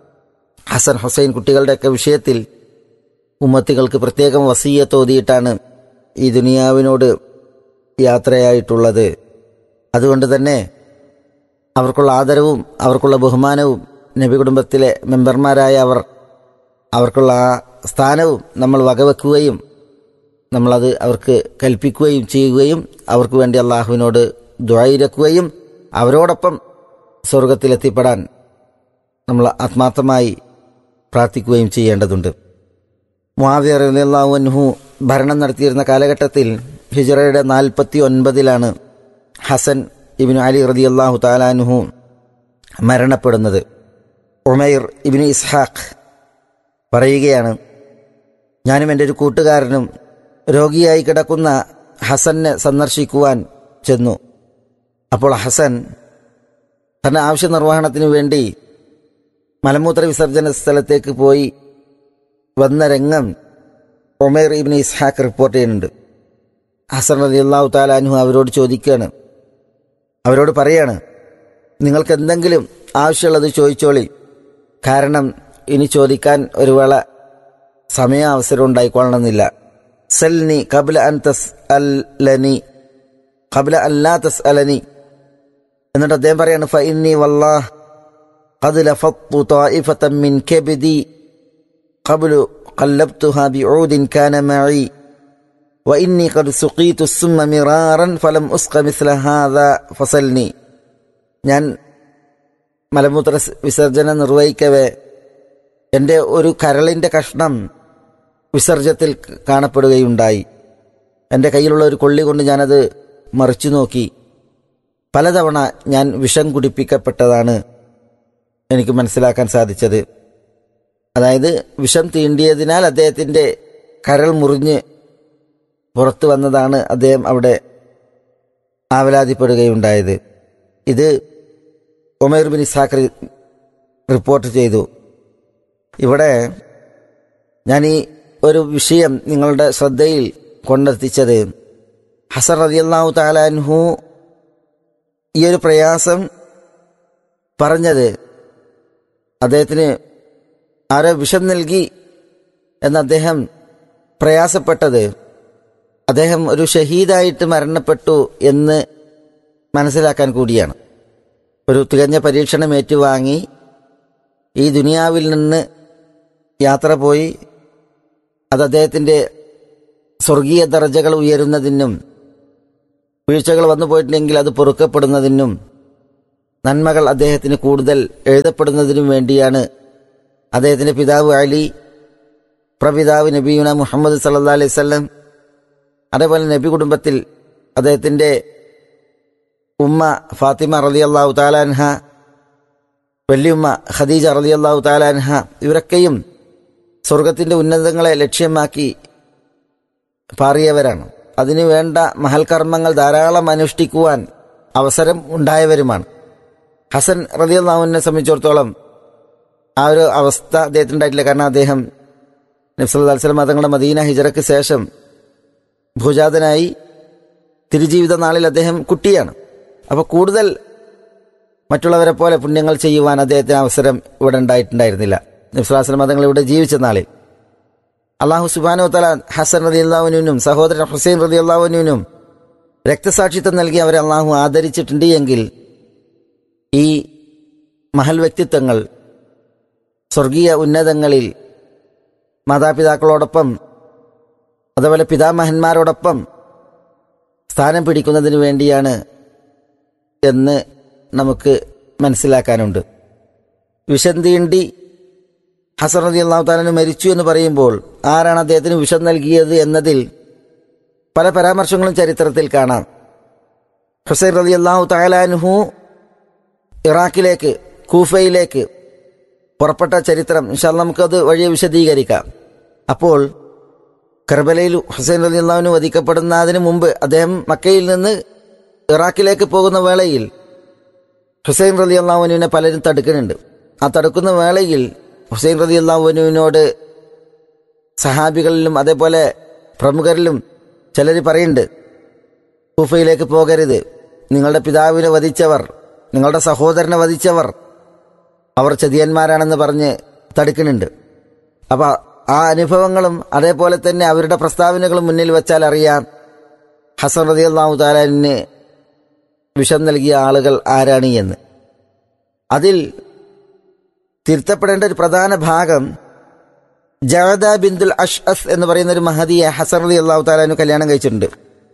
ഹസൻ ഹുസൈൻ കുട്ടികളുടെയൊക്കെ വിഷയത്തിൽ ഉമ്മത്തികൾക്ക് പ്രത്യേകം വസീയത്തോതിയിട്ടാണ് ഈ ദുനിയാവിനോട് യാത്രയായിട്ടുള്ളത് അതുകൊണ്ട് തന്നെ അവർക്കുള്ള ആദരവും അവർക്കുള്ള ബഹുമാനവും നബി കുടുംബത്തിലെ മെമ്പർമാരായ അവർ അവർക്കുള്ള ആ സ്ഥാനവും നമ്മൾ വകവെക്കുകയും നമ്മളത് അവർക്ക് കൽപ്പിക്കുകയും ചെയ്യുകയും അവർക്ക് വേണ്ടി അള്ളാഹുവിനോട് ദ്വായിരക്കുകയും അവരോടൊപ്പം സ്വർഗത്തിലെത്തിപ്പെടാൻ നമ്മൾ ആത്മാർത്ഥമായി പ്രാർത്ഥിക്കുകയും ചെയ്യേണ്ടതുണ്ട് മുആവിയ റളിയല്ലാഹു അൻഹു ഭരണം നടത്തിയിരുന്ന കാലഘട്ടത്തിൽ ഹിജറയുടെ നാൽപ്പത്തി ഒൻപതിലാണ് ഹസൻ ഇബിന് അലി റളിയല്ലാഹു താലാൻഹു മരണപ്പെടുന്നത് ഉമൈർ ഇബിന് ഇസ്ഹാഖ് പറയുകയാണ് ഞാനും എൻ്റെ ഒരു കൂട്ടുകാരനും രോഗിയായി കിടക്കുന്ന ഹസനെ സന്ദർശിക്കുവാൻ ചെന്നു അപ്പോൾ ഹസൻ തന്റെ ആവശ്യ നിർവഹണത്തിനു വേണ്ടി മലമൂത്ര വിസർജന സ്ഥലത്തേക്ക് പോയി വന്ന രംഗം ഒമേർ ഇബിന് ഇസ്ഹാഖ് റിപ്പോർട്ട് ചെയ്യുന്നുണ്ട് ഹസൻ അലി അള്ളാഹു താലാൻഹു അവരോട് ചോദിക്കുകയാണ് അവരോട് പറയാണ് നിങ്ങൾക്ക് എന്തെങ്കിലും ആവശ്യമുള്ളത് ചോദിച്ചോളി കാരണം ഇനി ചോദിക്കാൻ ഒരു വേള സമയാവസരം ഉണ്ടായിക്കൊള്ളണമെന്നില്ല സൽനി കബല അൻ തസ് അല്ലനി കബല അല്ലാ തസ് അലനി എന്നിട്ട് അദ്ദേഹം പറയാണ് ഫ ഇന്നി വല്ലാഹ് قد لفظت طائفة من كبدي قبل قلبتها بعود كان معي وإني قد سقيت السم مرارا فلم أسق مثل هذا فصلني ഞാൻ മലമൂത്ര സ് വിസർജനം നിർവഹിക്കവേ എൻ്റെ ഒരു കരളിൻ്റെ കഷ്ണം വിസർജ്യത്തിൽ ക- കാണപ്പെടുകയുണ്ടായി എൻ്റെ കയ്യിലുള്ള ഒരു കൊള്ളി കൊണ്ട് ഞാനത് മറിച്ചു നോക്കി പലതവണ ഞാൻ വിഷം കുടിപ്പിക്കപ്പെട്ടതാണ് എനിക്ക് മനസ്സിലാക്കാൻ സാധിച്ചത് അതായത് വിഷം തീണ്ടിയതിനാൽ അദ്ദേഹത്തിൻ്റെ കരൾ മുറിഞ്ഞ് പുറത്തു വന്നതാണ് അദ്ദേഹം അവിടെ ആവലാതിപ്പെടുകയുണ്ടായത് ഇത് ഒമേർ ബിൻ ഇസാഖ് റി- റിപ്പോർട്ട് ചെയ്തു ഇവിടെ ഞാൻ ഈ ഒരു വിഷയം നിങ്ങളുടെ ശ്രദ്ധയിൽ കൊണ്ടെത്തിച്ചത് ഹസൻ റതിയല്ലാഹു താലാൻഹു ഈ ഒരു പ്രയാസം പറഞ്ഞത് അദ്ദേഹത്തിന് ആരോ വിഷം നൽകി എന്ന് അദ്ദേഹം പ്രയാസപ്പെട്ടത് അദ്ദേഹം ഒരു ഷഹീദായിട്ട് മരണപ്പെട്ടു എന്ന് മനസ്സിലാക്കാൻ കൂടിയാണ് ഒരു തികഞ്ഞ പരീക്ഷണം ഏറ്റുവാങ്ങി ഈ ദുനിയാവിൽ നിന്ന് യാത്ര പോയി അത് അദ്ദേഹത്തിൻ്റെ സ്വർഗീയ ദർജകൾ ഉയരുന്നതിനും വീഴ്ചകൾ വന്നു പോയിട്ടുണ്ടെങ്കിൽ അത് പൊറുക്കപ്പെടുന്നതിനും നന്മകൾ അദ്ദേഹത്തിന് കൂടുതൽ എഴുതപ്പെടുന്നതിനും വേണ്ടിയാണ് അദ്ദേഹത്തിൻ്റെ പിതാവ് അലി പ്രപിതാവ് നബീന മുഹമ്മദ് സല്ലാ അലൈഹി സ്വല്ലം അതേപോലെ നബി കുടുംബത്തിൽ അദ്ദേഹത്തിൻ്റെ ഉമ്മ ഫാത്തിമ റലി അള്ളാഹു താലാൻഹ വല്യുമ്മ ഖദീജ റലി അള്ളാഹു താലാൻഹ ഇവരൊക്കെയും സ്വർഗത്തിൻ്റെ ഉന്നതങ്ങളെ ലക്ഷ്യമാക്കി പാറിയവരാണ് അതിനു വേണ്ട മഹൽ കർമ്മങ്ങൾ ധാരാളം അനുഷ്ഠിക്കുവാൻ അവസരം ഉണ്ടായവരുമാണ് ഹസൻ റലി അള്ളാഹുവിനെ സംബന്ധിച്ചിടത്തോളം ആ ഒരു അവസ്ഥ അദ്ദേഹത്തിന് ഉണ്ടായിട്ടില്ല കാരണം അദ്ദേഹം നബ്സല്ലാ വസ്ലം തങ്ങളുടെ മദീന ഹിജറയ്ക്ക് ശേഷം ഭൂജാതനായി തിരുജീവിത നാളിൽ അദ്ദേഹം കുട്ടിയാണ് അപ്പോൾ കൂടുതൽ മറ്റുള്ളവരെ പോലെ പുണ്യങ്ങൾ ചെയ്യുവാൻ അദ്ദേഹത്തിന് അവസരം ഇവിടെ ഉണ്ടായിട്ടുണ്ടായിരുന്നില്ല നബ്സുലാസ്ലം മതങ്ങൾ ഇവിടെ ജീവിച്ച നാളിൽ അള്ളാഹു സുബാനോ തല ഹസൻ റതി അള്ളാഹുവിനും സഹോദരൻ ഹുസൈൻ റതി അള്ളാഹുവിനും രക്തസാക്ഷിത്വം നൽകി അവരെ അള്ളാഹു ആദരിച്ചിട്ടുണ്ട് എങ്കിൽ ഈ മഹൽ വ്യക്തിത്വങ്ങൾ സ്വർഗീയ ഉന്നതങ്ങളിൽ മാതാപിതാക്കളോടൊപ്പം അതുപോലെ പിതാമഹന്മാരോടൊപ്പം സ്ഥാനം പിടിക്കുന്നതിന് വേണ്ടിയാണ് എന്ന് നമുക്ക് മനസ്സിലാക്കാനുണ്ട് വിഷം തീണ്ടി ഹസൻ റതി അള്ളാഹു താലന് മരിച്ചു എന്ന് പറയുമ്പോൾ ആരാണ് അദ്ദേഹത്തിന് വിഷം നൽകിയത് എന്നതിൽ പല പരാമർശങ്ങളും ചരിത്രത്തിൽ കാണാം ഹുസൈൻ റതി അള്ളാഹു താലാൻഹു ഇറാഖിലേക്ക് കൂഫയിലേക്ക് പുറപ്പെട്ട ചരിത്രം ഇൻഷാല് നമുക്കത് വഴിയെ വിശദീകരിക്കാം അപ്പോൾ കർബലയിൽ ഹുസൈൻ റലി അള്ളാഹുവിന് വധിക്കപ്പെടുന്നതിന് മുമ്പ് അദ്ദേഹം മക്കയിൽ നിന്ന് ഇറാഖിലേക്ക് പോകുന്ന വേളയിൽ ഹുസൈൻ റലി അള്ളാഹുവിനെ പലരും തടുക്കുന്നുണ്ട് ആ തടുക്കുന്ന വേളയിൽ ഹുസൈൻ റലി അള്ളാഹുവിനോട് സഹാബികളിലും അതേപോലെ പ്രമുഖരിലും ചിലർ പറയുന്നുണ്ട് കൂഫയിലേക്ക് പോകരുത് നിങ്ങളുടെ പിതാവിനെ വധിച്ചവർ നിങ്ങളുടെ സഹോദരനെ വധിച്ചവർ അവർ ചതിയന്മാരാണെന്ന് പറഞ്ഞ് തടുക്കുന്നുണ്ട് അപ്പം ആ അനുഭവങ്ങളും അതേപോലെ തന്നെ അവരുടെ പ്രസ്താവനകളും മുന്നിൽ വെച്ചാൽ അറിയാം ഹസൻ റതി അള്ളാഹു താലാന് വിഷം നൽകിയ ആളുകൾ ആരാണ് എന്ന് അതിൽ തിരുത്തപ്പെടേണ്ട ഒരു പ്രധാന ഭാഗം ജാദ ബിന്ദുൽ അഷ് അസ് എന്ന് പറയുന്ന ഒരു മഹദിയെ ഹസൻ റതി അള്ളാഹു താലാനു കല്യാണം കഴിച്ചിട്ടുണ്ട്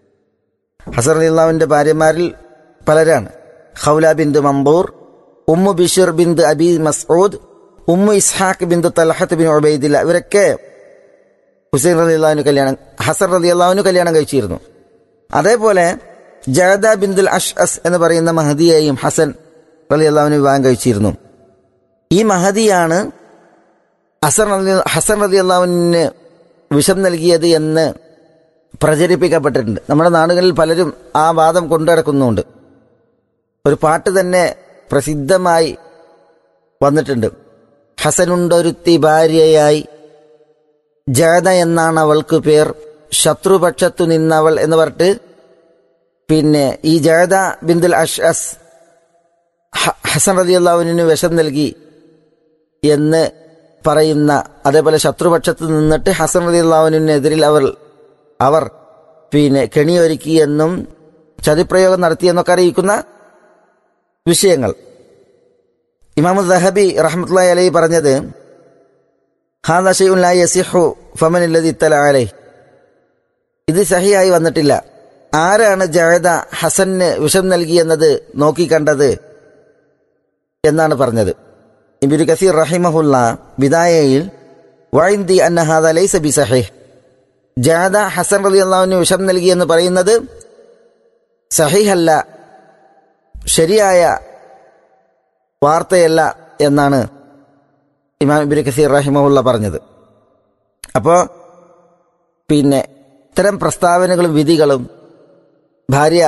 ഹസൻ റതി അള്ളാഹുവിൻ്റെ ഭാര്യമാരിൽ പലരാണ് ഖൗല ബിന്ദു മമ്പൂർ ഉമ്മു ബിഷിർ ബിന്ദു അബി മസ്ഊദ് ഉമ്മു ഇസ്ഹാഖ് ബിന്ദു തലഹത്ത് ബിൻ ഉബൈദില്ല ഇവരൊക്കെ ഹുസൈൻ റതി അള്ളാഹുവിന് കല്യാണം ഹസൻ റതി അള്ളാഹുവിന് കല്യാണം കഴിച്ചിരുന്നു അതേപോലെ ജാദ ബിന്ദുൽ അഷ് അസ് എന്ന് പറയുന്ന മഹദിയെയും ഹസൻ റലി അള്ളാഹുവിന് വിവാഹം കഴിച്ചിരുന്നു ഈ മഹദിയാണ് ഹസൻ റലി ഹസൻ റതി അള്ളാഹുവിന് വിഷം നൽകിയത് എന്ന് പ്രചരിപ്പിക്കപ്പെട്ടിട്ടുണ്ട് നമ്മുടെ നാടുകളിൽ പലരും ആ വാദം കൊണ്ടുനടക്കുന്നുണ്ട് ഒരു പാട്ട് തന്നെ പ്രസിദ്ധമായി വന്നിട്ടുണ്ട് ഹസനുണ്ടൊരുത്തി ഭാര്യയായി ജാത എന്നാണ് അവൾക്ക് പേർ ശത്രുപക്ഷത്തു നിന്നവൾ എന്ന് പറഞ്ഞിട്ട് പിന്നെ ഈ ജാത ബിന്ദുൽ അഷ് അസ് ഹസൻ റതി അള്ളാഹുവിന് വിഷം നൽകി എന്ന് പറയുന്ന അതേപോലെ ശത്രുപക്ഷത്ത് നിന്നിട്ട് ഹസൻ റതി അള്ളാഹുവിനെതിരിൽ അവർ അവർ പിന്നെ കെണിയൊരുക്കി എന്നും ചതിപ്രയോഗം നടത്തിയെന്നൊക്കെ അറിയിക്കുന്ന വിഷയങ്ങൾ ഇമാം ദഹബി റഹ്മത്തുള്ളി അലൈ പറഞ്ഞത് ഹാദ ഷെയ്ഉൻ ലാ യസിഹു ഫമൻ അല്ലദി ഇത്തല അലൈ ഇത് സഹിയായി വന്നിട്ടില്ല ആരാണ് ജഅദ ഹസന് വിഷം നൽകിയെന്നത് നോക്കിക്കണ്ടത് എന്നാണ് പറഞ്ഞത് ഇബിനു കസീർ റഹിമഹുല്ല വിദായയിൽ വൈന്തി അന്നഹാദ ലൈസ ബി സഹീഹ് ജാദ ഹസൻ റലി അള്ളാഹുവിന് വിഷം നൽകി എന്ന് പറയുന്നത് സഹീഹല്ല ശരിയായ വാർത്തയല്ല എന്നാണ് ഇമാം ഇബിൻ കസീർ റഹിമഹുല്ല പറഞ്ഞത് അപ്പോൾ പിന്നെ ഇത്തരം പ്രസ്താവനകളും വിധികളും ഭാര്യ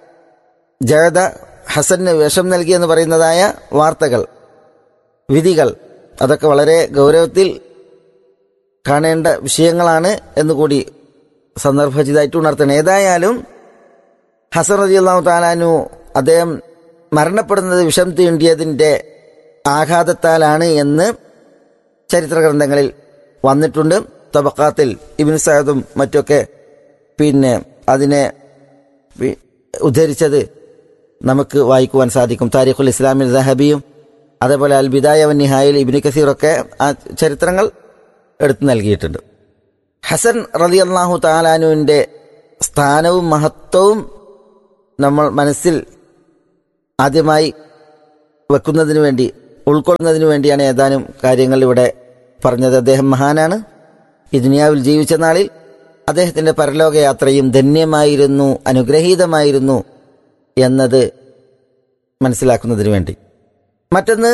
ജയദ ഹസന് വിഷം നൽകി എന്ന് പറയുന്നതായ വാർത്തകൾ വിധികൾ അതൊക്കെ വളരെ ഗൗരവത്തിൽ കാണേണ്ട വിഷയങ്ങളാണ് എന്നുകൂടി സന്ദർഭോചിതമായിട്ട് ഉണർത്തണം ഏതായാലും ഹസൻ റതി അള്ളാഹു താലാനു അദ്ദേഹം മരണപ്പെടുന്നത് വിഷം തീണ്ടിയതിൻ്റെ ആഘാതത്താലാണ് എന്ന് ചരിത്ര ഗ്രന്ഥങ്ങളിൽ വന്നിട്ടുണ്ട് തബക്കാത്തിൽ ഇബിൻ സയദും മറ്റൊക്കെ പിന്നെ അതിനെ വി- ഉദ്ധരിച്ചത് നമുക്ക് വായിക്കുവാൻ സാധിക്കും താരിഖുൽ ഇസ്ലാമിൽ ദഹബിയും അതേപോലെ അൽ ബിദായ വൻ നിഹായിൽ ഇബിന് കസീറൊക്കെ ആ ചരിത്രങ്ങൾ എടുത്തു നൽകിയിട്ടുണ്ട് ഹസൻ റതി അള്ളാഹു താലാനുവിൻ്റെ സ്ഥാനവും മഹത്വവും നമ്മൾ മനസ്സിൽ ആദ്യമായി വെക്കുന്നതിന് വേണ്ടി ഉൾക്കൊള്ളുന്നതിന് വേണ്ടിയാണ് ഏതാനും കാര്യങ്ങൾ ഇവിടെ പറഞ്ഞത് അദ്ദേഹം മഹാനാണ് ഈ ദുനിയാവിൽ ജീവിച്ച നാളിൽ അദ്ദേഹത്തിൻ്റെ പരലോകയാത്രയും ധന്യമായിരുന്നു അനുഗ്രഹീതമായിരുന്നു എന്നത് മനസ്സിലാക്കുന്നതിന് വേണ്ടി മറ്റൊന്ന്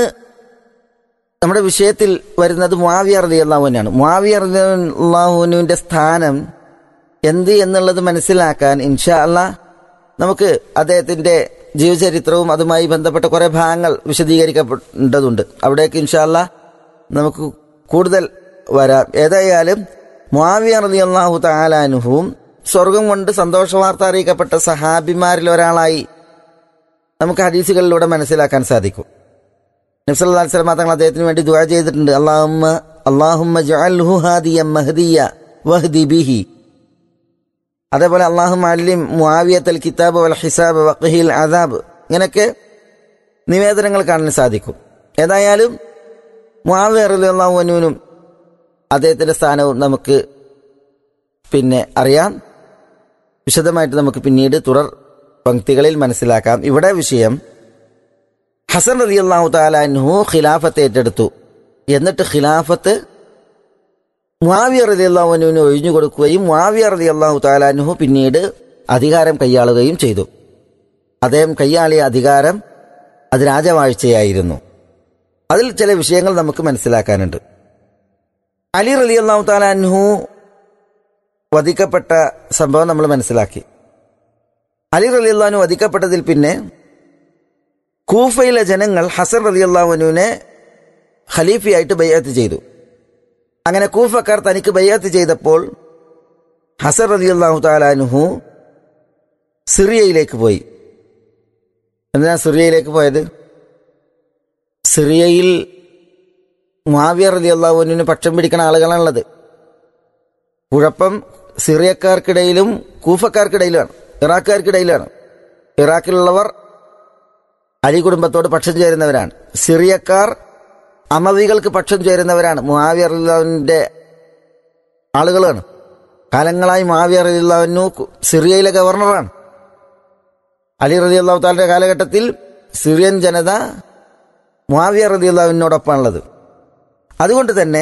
നമ്മുടെ വിഷയത്തിൽ വരുന്നത് മുാവിയ റതി അള്ളാഹുവിനാണ് മുാവിയ റതി അള്ളാഹുവിൻ്റെ സ്ഥാനം എന്ത് എന്നുള്ളത് മനസ്സിലാക്കാൻ ഇൻഷാ അല്ലാ നമുക്ക് അദ്ദേഹത്തിൻ്റെ ജീവചരിത്രവും അതുമായി ബന്ധപ്പെട്ട കുറേ ഭാഗങ്ങൾ വിശദീകരിക്കപ്പെടേണ്ടതുണ്ട് അവിടേക്ക് ഇൻഷാ അല്ലാ നമുക്ക് കൂടുതൽ വരാം ഏതായാലും മുാവിയ റതി അള്ളാഹു താലാനുഹുവും സ്വർഗം കൊണ്ട് സന്തോഷ വാർത്ത അറിയിക്കപ്പെട്ട സഹാബിമാരിൽ ഒരാളായി നമുക്ക് ഹദീസുകളിലൂടെ മനസ്സിലാക്കാൻ സാധിക്കും നബ്സല്ലാ സ്വലമ തങ്ങൾ അദ്ദേഹത്തിന് വേണ്ടി ദുആ ചെയ്തിട്ടുണ്ട് അള്ളാഹുമ്മ അള്ളാഹുമ്മ ജഅൽഹു ഹാദിയ മഹദിയ വഹ്ദി ബിഹി അതേപോലെ അള്ളാഹു അല്ലിം മുആവിയത്തൽ കിതാബ് വൽ ഹിസാബ് വഖഹിൽ അദാബ് ഇങ്ങനെയൊക്കെ നിവേദനങ്ങൾ കാണാൻ സാധിക്കും ഏതായാലും മുആവിയ റളിയല്ലാഹു അൻഹുവിനും അദ്ദേഹത്തിന്റെ സ്ഥാനവും നമുക്ക് പിന്നെ അറിയാം വിശദമായിട്ട് നമുക്ക് പിന്നീട് തുടർ പങ്ക്തികളിൽ മനസ്സിലാക്കാം ഇവിടെ വിഷയം ഹസൻ റതി അള്ളാഹു താലാൻഹു ഖിലാഫത്ത് ഏറ്റെടുത്തു എന്നിട്ട് ഖിലാഫത്ത് മുാവിയ റതി അള്ളാഹുനുവിന് ഒഴിഞ്ഞു കൊടുക്കുകയും മുാവിയ റതി അള്ളാഹു താലാൻഹു പിന്നീട് അധികാരം കൈയാളുകയും ചെയ്തു അദ്ദേഹം കൈയാളിയ അധികാരം അത് രാജവാഴ്ചയായിരുന്നു അതിൽ ചില വിഷയങ്ങൾ നമുക്ക് മനസ്സിലാക്കാനുണ്ട് അലി റലി അള്ളാഹു താലാൻഹു വധിക്കപ്പെട്ട സംഭവം നമ്മൾ മനസ്സിലാക്കി അലി റലി അള്ളഹാനു വധിക്കപ്പെട്ടതിൽ പിന്നെ കൂഫയിലെ ജനങ്ങൾ ഹസൻ റലി അള്ളാഹുനുവിനെ ഖലീഫയായിട്ട് ബയ്യാത്ത് ചെയ്തു അങ്ങനെ കൂഫക്കാർ തനിക്ക് ബയ്യാത്ത് ചെയ്തപ്പോൾ ഹസൻ റലി അള്ളാഹു താലാനുഹു സിറിയയിലേക്ക് പോയി എന്തിനാ സിറിയയിലേക്ക് പോയത് സിറിയയിൽ മുാവിയ റലി അള്ളാഹുവിന് പക്ഷം പിടിക്കുന്ന ആളുകളാണുള്ളത് കുഴപ്പം സിറിയക്കാർക്കിടയിലും കൂഫക്കാർക്കിടയിലുമാണ് ഇറാഖുകാർക്കിടയിലാണ് ഇറാഖിലുള്ളവർ അലി കുടുംബത്തോട് പക്ഷം ചേരുന്നവരാണ് സിറിയക്കാർ അമവികൾക്ക് പക്ഷം ചേരുന്നവരാണ് മുഹാവിയ റലിന്റെ ആളുകളാണ് കാലങ്ങളായി മുഹാവിയ റലിള്ളവനു സിറിയയിലെ ഗവർണറാണ് അലി റലി അള്ളാഹു താലിന്റെ കാലഘട്ടത്തിൽ സിറിയൻ ജനത മുഹാവിയ റലി അള്ളാഹുവിനോടൊപ്പമാണുള്ളത് അതുകൊണ്ട് തന്നെ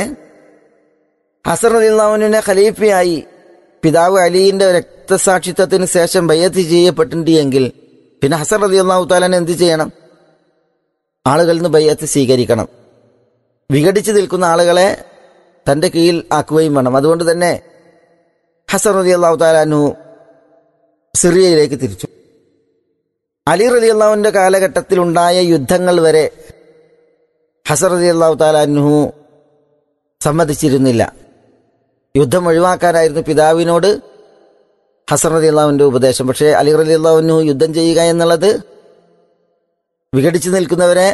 ഹസൻ റലി അള്ളാഹുവിനെ ഖലീഫയായി പിതാവ് അലിന്റെ രക്തസാക്ഷിത്വത്തിന് ശേഷം ബയ്യത്ത് ചെയ്യപ്പെട്ടിട്ടുണ്ട് എങ്കിൽ പിന്നെ ഹസൻ റതി അള്ളാഹു താലാൻ എന്ത് ചെയ്യണം ആളുകളിൽ നിന്ന് ബയ്യത്ത് സ്വീകരിക്കണം വിഘടിച്ചു നിൽക്കുന്ന ആളുകളെ തന്റെ കീഴിൽ ആക്കുകയും വേണം അതുകൊണ്ട് തന്നെ ഹസൻ റതി അള്ളാഹു താലാനു സിറിയയിലേക്ക് തിരിച്ചു അലി റതി അള്ളാഹുവിന്റെ കാലഘട്ടത്തിലുണ്ടായ യുദ്ധങ്ങൾ വരെ ഹസൻ റതി അള്ളാഹു താലാനു സമ്മതിച്ചിരുന്നില്ല യുദ്ധം ഒഴിവാക്കാനായിരുന്നു പിതാവിനോട് ഹസൻ റതി അള്ളാഹുവിന്റെ ഉപദേശം പക്ഷേ അലി റലി അള്ളാഹുവിനു യുദ്ധം ചെയ്യുക എന്നുള്ളത് വിഘടിച്ചു നിൽക്കുന്നവരെ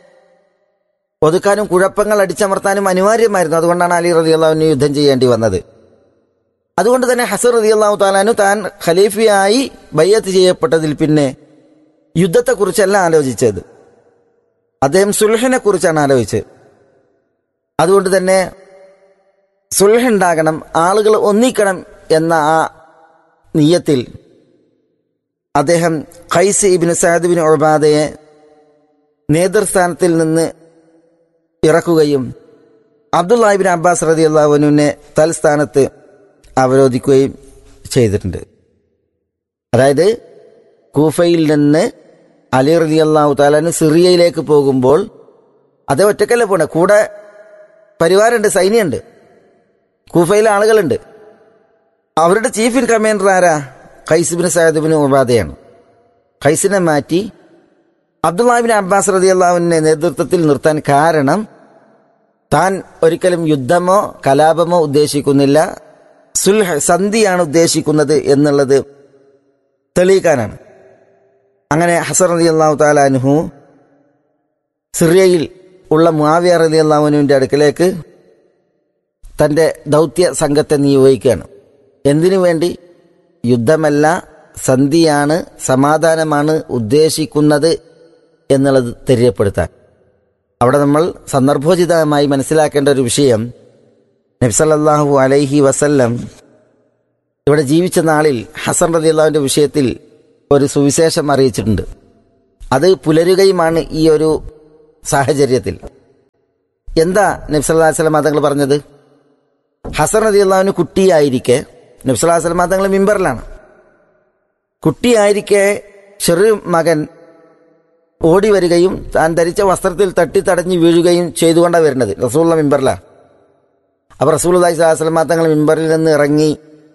ഒതുക്കാനും കുഴപ്പങ്ങൾ അടിച്ചമർത്താനും അനിവാര്യമായിരുന്നു അതുകൊണ്ടാണ് അലി റതി അള്ളാഹുവിന് യുദ്ധം ചെയ്യേണ്ടി വന്നത് അതുകൊണ്ട് തന്നെ ഹസൻ റതി അള്ളാഹു താലാനു താൻ ഖലീഫയായി ബയ്യത്ത് ചെയ്യപ്പെട്ടതിൽ പിന്നെ യുദ്ധത്തെക്കുറിച്ചല്ല ആലോചിച്ചത് അദ്ദേഹം സുൽഹിനെ കുറിച്ചാണ് ആലോചിച്ചത് അതുകൊണ്ട് തന്നെ സുൽഹുണ്ടാകണം ആളുകൾ ഒന്നിക്കണം എന്ന ആ നീയത്തിൽ അദ്ദേഹം ഖൈസ് ഇബിൻ സഹദ് ബിൻ ഉബാദയെ നേതൃസ്ഥാനത്തിൽ നിന്ന് ഇറക്കുകയും അബ്ദുല്ലാഹിബിൻ അബ്ബാസ് റതി അള്ളാഹുവിനെ തൽസ്ഥാനത്ത് അവരോധിക്കുകയും ചെയ്തിട്ടുണ്ട് അതായത് കൂഫയിൽ നിന്ന് അലി റതി അള്ളാഹു താലാന് സിറിയയിലേക്ക് പോകുമ്പോൾ അതേ ഒറ്റക്കല്ല പോണേ കൂടെ പരിവാരമുണ്ട് സൈന്യമുണ്ട് കൂഫയിലെ ആളുകളുണ്ട് അവരുടെ ചീഫ് ഇൻ കമാൻഡർ ആരാ ഖൈസിബിന് സാഹിബിന് ഉപാധയാണ് ഖൈസിനെ മാറ്റി അബ്ദുല്ലാഹിബിൻ അബ്ബാസ് റതി അള്ളാഹുവിനെ നേതൃത്വത്തിൽ നിർത്താൻ കാരണം താൻ ഒരിക്കലും യുദ്ധമോ കലാപമോ ഉദ്ദേശിക്കുന്നില്ല സുൽഹ് സന്ധിയാണ് ഉദ്ദേശിക്കുന്നത് എന്നുള്ളത് തെളിയിക്കാനാണ് അങ്ങനെ ഹസർ റതി അള്ളാഹു താലാനുഹു സിറിയയിൽ ഉള്ള മുാവിയ റതി അള്ളാഹുവിൻ്റെ അടുക്കലേക്ക് തൻ്റെ ദൗത്യ സംഘത്തെ നിയോഗിക്കുകയാണ് എന്തിനു വേണ്ടി യുദ്ധമല്ല സന്ധിയാണ് സമാധാനമാണ് ഉദ്ദേശിക്കുന്നത് എന്നുള്ളത് തെര്യപ്പെടുത്താൻ അവിടെ നമ്മൾ സന്ദർഭോചിതമായി മനസ്സിലാക്കേണ്ട ഒരു വിഷയം നബ്സല്ലാഹു അലൈഹി വസല്ലം ഇവിടെ ജീവിച്ച നാളിൽ ഹസൻ റതി അള്ളാഹുവിൻ്റെ വിഷയത്തിൽ ഒരു സുവിശേഷം അറിയിച്ചിട്ടുണ്ട് അത് പുലരുകയുമാണ് ഈ ഒരു സാഹചര്യത്തിൽ എന്താ നബ്സല്ലാ വസ്ലം തങ്ങൾ പറഞ്ഞത് ഹസൻ റതി അള്ളാഹുവിന് കുട്ടിയായിരിക്കെ നബ്സല്ലാ വസ്ലം തങ്ങൾ മിമ്പറിലാണ് കുട്ടിയായിരിക്കെ ചെറു മകൻ ഓടി വരികയും താൻ ധരിച്ച വസ്ത്രത്തിൽ തട്ടി തടഞ്ഞു വീഴുകയും ചെയ്തുകൊണ്ടാണ് വരുന്നത് റസൂള്ള മിമ്പറില അപ്പൊ റസൂൽ അലൈഹി സ്വലാസ്ലമ തങ്ങൾ മിമ്പറിൽ നിന്ന് ഇറങ്ങി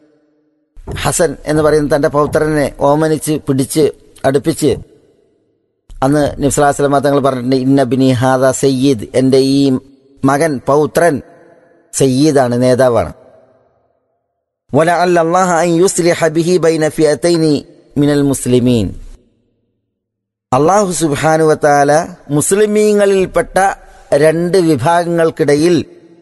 ഹസൻ എന്ന് പറയുന്ന തന്റെ പൗത്രനെ ഓമനിച്ച് പിടിച്ച് അടുപ്പിച്ച് അന്ന് നിഫ്സലാസ്ലമ തങ്ങൾ പറഞ്ഞിട്ടുണ്ട് ഇന്ന ബിനി ഹാദ സയ്യിദ് എൻ്റെ ഈ മകൻ പൗത്രൻ സയ്യിദാണ് നേതാവാണ് وَلَعَلَّ اللَّهَ أَن يُصْلِحَ بِهِ بَيْنَ فِئَتَيْنِ مِنَ الْمُسْلِمِينَ അള്ളാഹു സുബാനുവത്താല മുസ്ലിമീങ്ങളിൽപ്പെട്ട രണ്ട് വിഭാഗങ്ങൾക്കിടയിൽ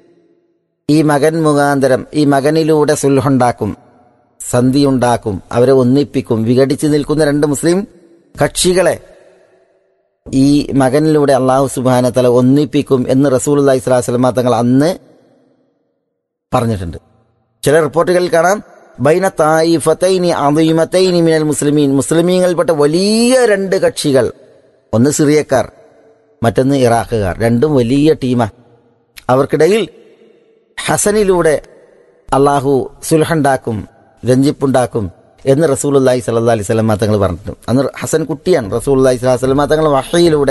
ഈ മകൻ മുഖാന്തരം ഈ മകനിലൂടെ സുൽഹുണ്ടാക്കും സന്ധിയുണ്ടാക്കും അവരെ ഒന്നിപ്പിക്കും വിഘടിച്ചു നിൽക്കുന്ന രണ്ട് മുസ്ലിം കക്ഷികളെ ഈ മകനിലൂടെ അള്ളാഹു സുബാനത്തല ഒന്നിപ്പിക്കും എന്ന് റസൂൽ അള്ളഹി സ്വലാസ്ലമ തങ്ങൾ അന്ന് പറഞ്ഞിട്ടുണ്ട് ചില റിപ്പോർട്ടുകളിൽ കാണാം ബൈന തായിഫത്തൈനി അദീമത്തൈനി മിനൽ മുസ്ലിമീൻ മുസ്ലിമീങ്ങളിൽപ്പെട്ട വലിയ രണ്ട് കക്ഷികൾ ഒന്ന് സിറിയക്കാർ മറ്റൊന്ന് ഇറാഖുകാർ രണ്ടും വലിയ ടീമാ അവർക്കിടയിൽ ഹസനിലൂടെ അള്ളാഹു സുൽഹുണ്ടാക്കും രഞ്ജിപ്പുണ്ടാക്കും എന്ന് റസൂൽ അള്ളാഹി സല്ലാ അലൈഹി സ്വലമ തങ്ങൾ പറഞ്ഞിട്ടുണ്ട് അന്ന് ഹസൻ കുട്ടിയാണ് റസൂൽ അള്ളാഹി സ്വലാഹി സ്വലമ തങ്ങൾ വഹയിലൂടെ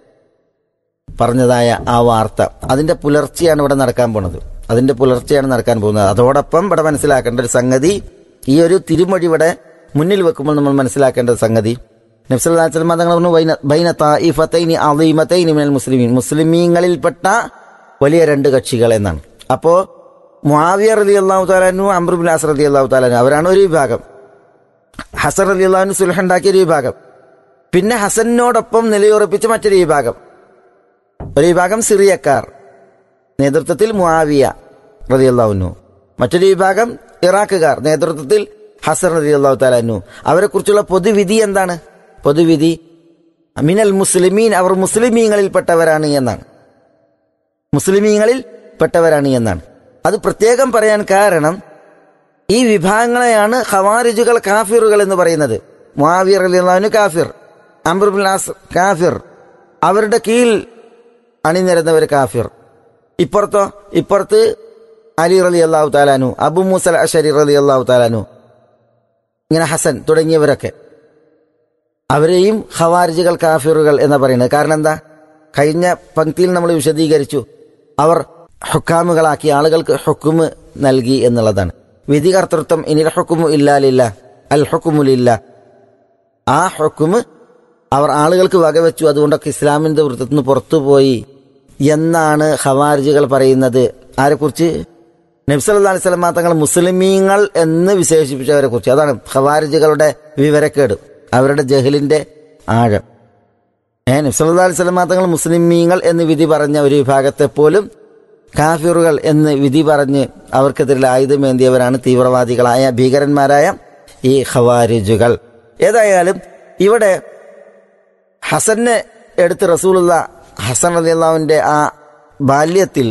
പറഞ്ഞതായ ആ വാർത്ത അതിന്റെ പുലർച്ചെയാണ് ഇവിടെ നടക്കാൻ പോണത് അതിന്റെ പുലർച്ചെയാണ് നടക്കാൻ പോകുന്നത് അതോടൊപ്പം ഇവിടെ മനസ്സിലാക്കേണ്ട ഒരു സംഗതി ഈ ഒരു തിരുമൊഴി ഇവിടെ മുന്നിൽ വെക്കുമ്പോൾ നമ്മൾ മനസ്സിലാക്കേണ്ട ഒരു സംഗതി നബ്സല്ലാസ്ലമ തങ്ങൾ പറഞ്ഞു "ബൈന- ബൈന തായിഫത്തൈനി അദീമത്തൈനി മിനൽ മുസ്ലിമീൻ മുസ്ലിമീങ്ങളിൽപ്പെട്ട വലിയ രണ്ട് കക്ഷികൾ എന്നാണ് അപ്പോ മുആവിയ റലി അള്ളാഹു താലാനു അമ്രുബിൻ അസ് റലി അള്ളാഹു താലാനു അവരാണ് ഒരു വിഭാഗം ഹസൻ റലി അള്ളാഹുന് സുൽഹുണ്ടാക്കിയ ഒരു വിഭാഗം പിന്നെ ഹസനോടൊപ്പം നിലയുറപ്പിച്ച മറ്റൊരു വിഭാഗം ഒരു വിഭാഗം സിറിയക്കാർ നേതൃത്വത്തിൽ മുആവിയ റതി അള്ളാഹുനു മറ്റൊരു വിഭാഗം ഇറാഖുകാർ നേതൃത്വത്തിൽ ഹസൻ റതി അള്ളാഹു താലാനു അവരെ കുറിച്ചുള്ള പൊതുവിധി എന്താണ് പൊതുവിധി മിനൽ മുസ്ലിമീൻ അവർ മുസ്ലിമീങ്ങളിൽപ്പെട്ടവരാണ് എന്നാണ് മുസ്ലിമീങ്ങളിൽ പെട്ടവരാണ് എന്നാണ് അത് പ്രത്യേകം പറയാൻ കാരണം ഈ വിഭാഗങ്ങളെയാണ് ഖവാരിജുകൾ കാഫിറുകൾ എന്ന് പറയുന്നത് മുആവിയ റളിയല്ലാഹു കാഫിർ അംറുബിൻ ആസ് കാഫിർ അവരുടെ കീഴിൽ അണിനിരന്നവർ കാഫിർ ഇപ്പുറത്തോ ഇപ്പുറത്ത് അലി റലി അള്ളാഹു താലാനു അബു മൂസൽ അഷരി റലി അള്ളാഹു താലാനു ഇങ്ങനെ ഹസൻ തുടങ്ങിയവരൊക്കെ അവരെയും ഖവാരിജുകൾ കാഫിറുകൾ എന്ന് പറയുന്നത് കാരണം എന്താ കഴിഞ്ഞ പങ്ക്തിയിൽ നമ്മൾ വിശദീകരിച്ചു അവർ ഹുക്കാമുകളാക്കി ആളുകൾക്ക് ഹുക്കുമ് നൽകി എന്നുള്ളതാണ് വിധികർത്തൃത്വം ഇനിൽ ഹുക്കുമു ഇല്ലാലില്ല അൽ ഹുക്കുമുലില്ല ആ ഹുക്കുമ് അവർ ആളുകൾക്ക് വകവെച്ചു അതുകൊണ്ടൊക്കെ ഇസ്ലാമിന്റെ വൃത്തത്തിൽ നിന്ന് പുറത്തുപോയി എന്നാണ് ഖവാരിജുകൾ പറയുന്നത് ആരെക്കുറിച്ച് നബ്സല്ലാ അലൈഹി സ്വലമ തങ്ങൾ മുസ്ലിമീങ്ങൾ എന്ന് വിശേഷിപ്പിച്ചവരെ കുറിച്ച് അതാണ് ഖവാരിജുകളുടെ വിവരക്കേട് അവരുടെ ജഹലിന്റെ ആഴം ഏ നബ്സല്ലാ അലൈഹി സ്വലമ തങ്ങൾ മുസ്ലിമീങ്ങൾ എന്ന് വിധി പറഞ്ഞ ഒരു വിഭാഗത്തെ പോലും കാഫിറുകൾ എന്ന് വിധി പറഞ്ഞ് അവർക്കെതിരെ ആയുധമേന്തിയവരാണ് തീവ്രവാദികളായ ഭീകരന്മാരായ ഈ ഖവാരിജുകൾ ഏതായാലും ഇവിടെ ഹസനെ എടുത്ത് റസൂലുള്ള ഹസൻ അലിയുള്ളാവിന്റെ ആ ബാല്യത്തിൽ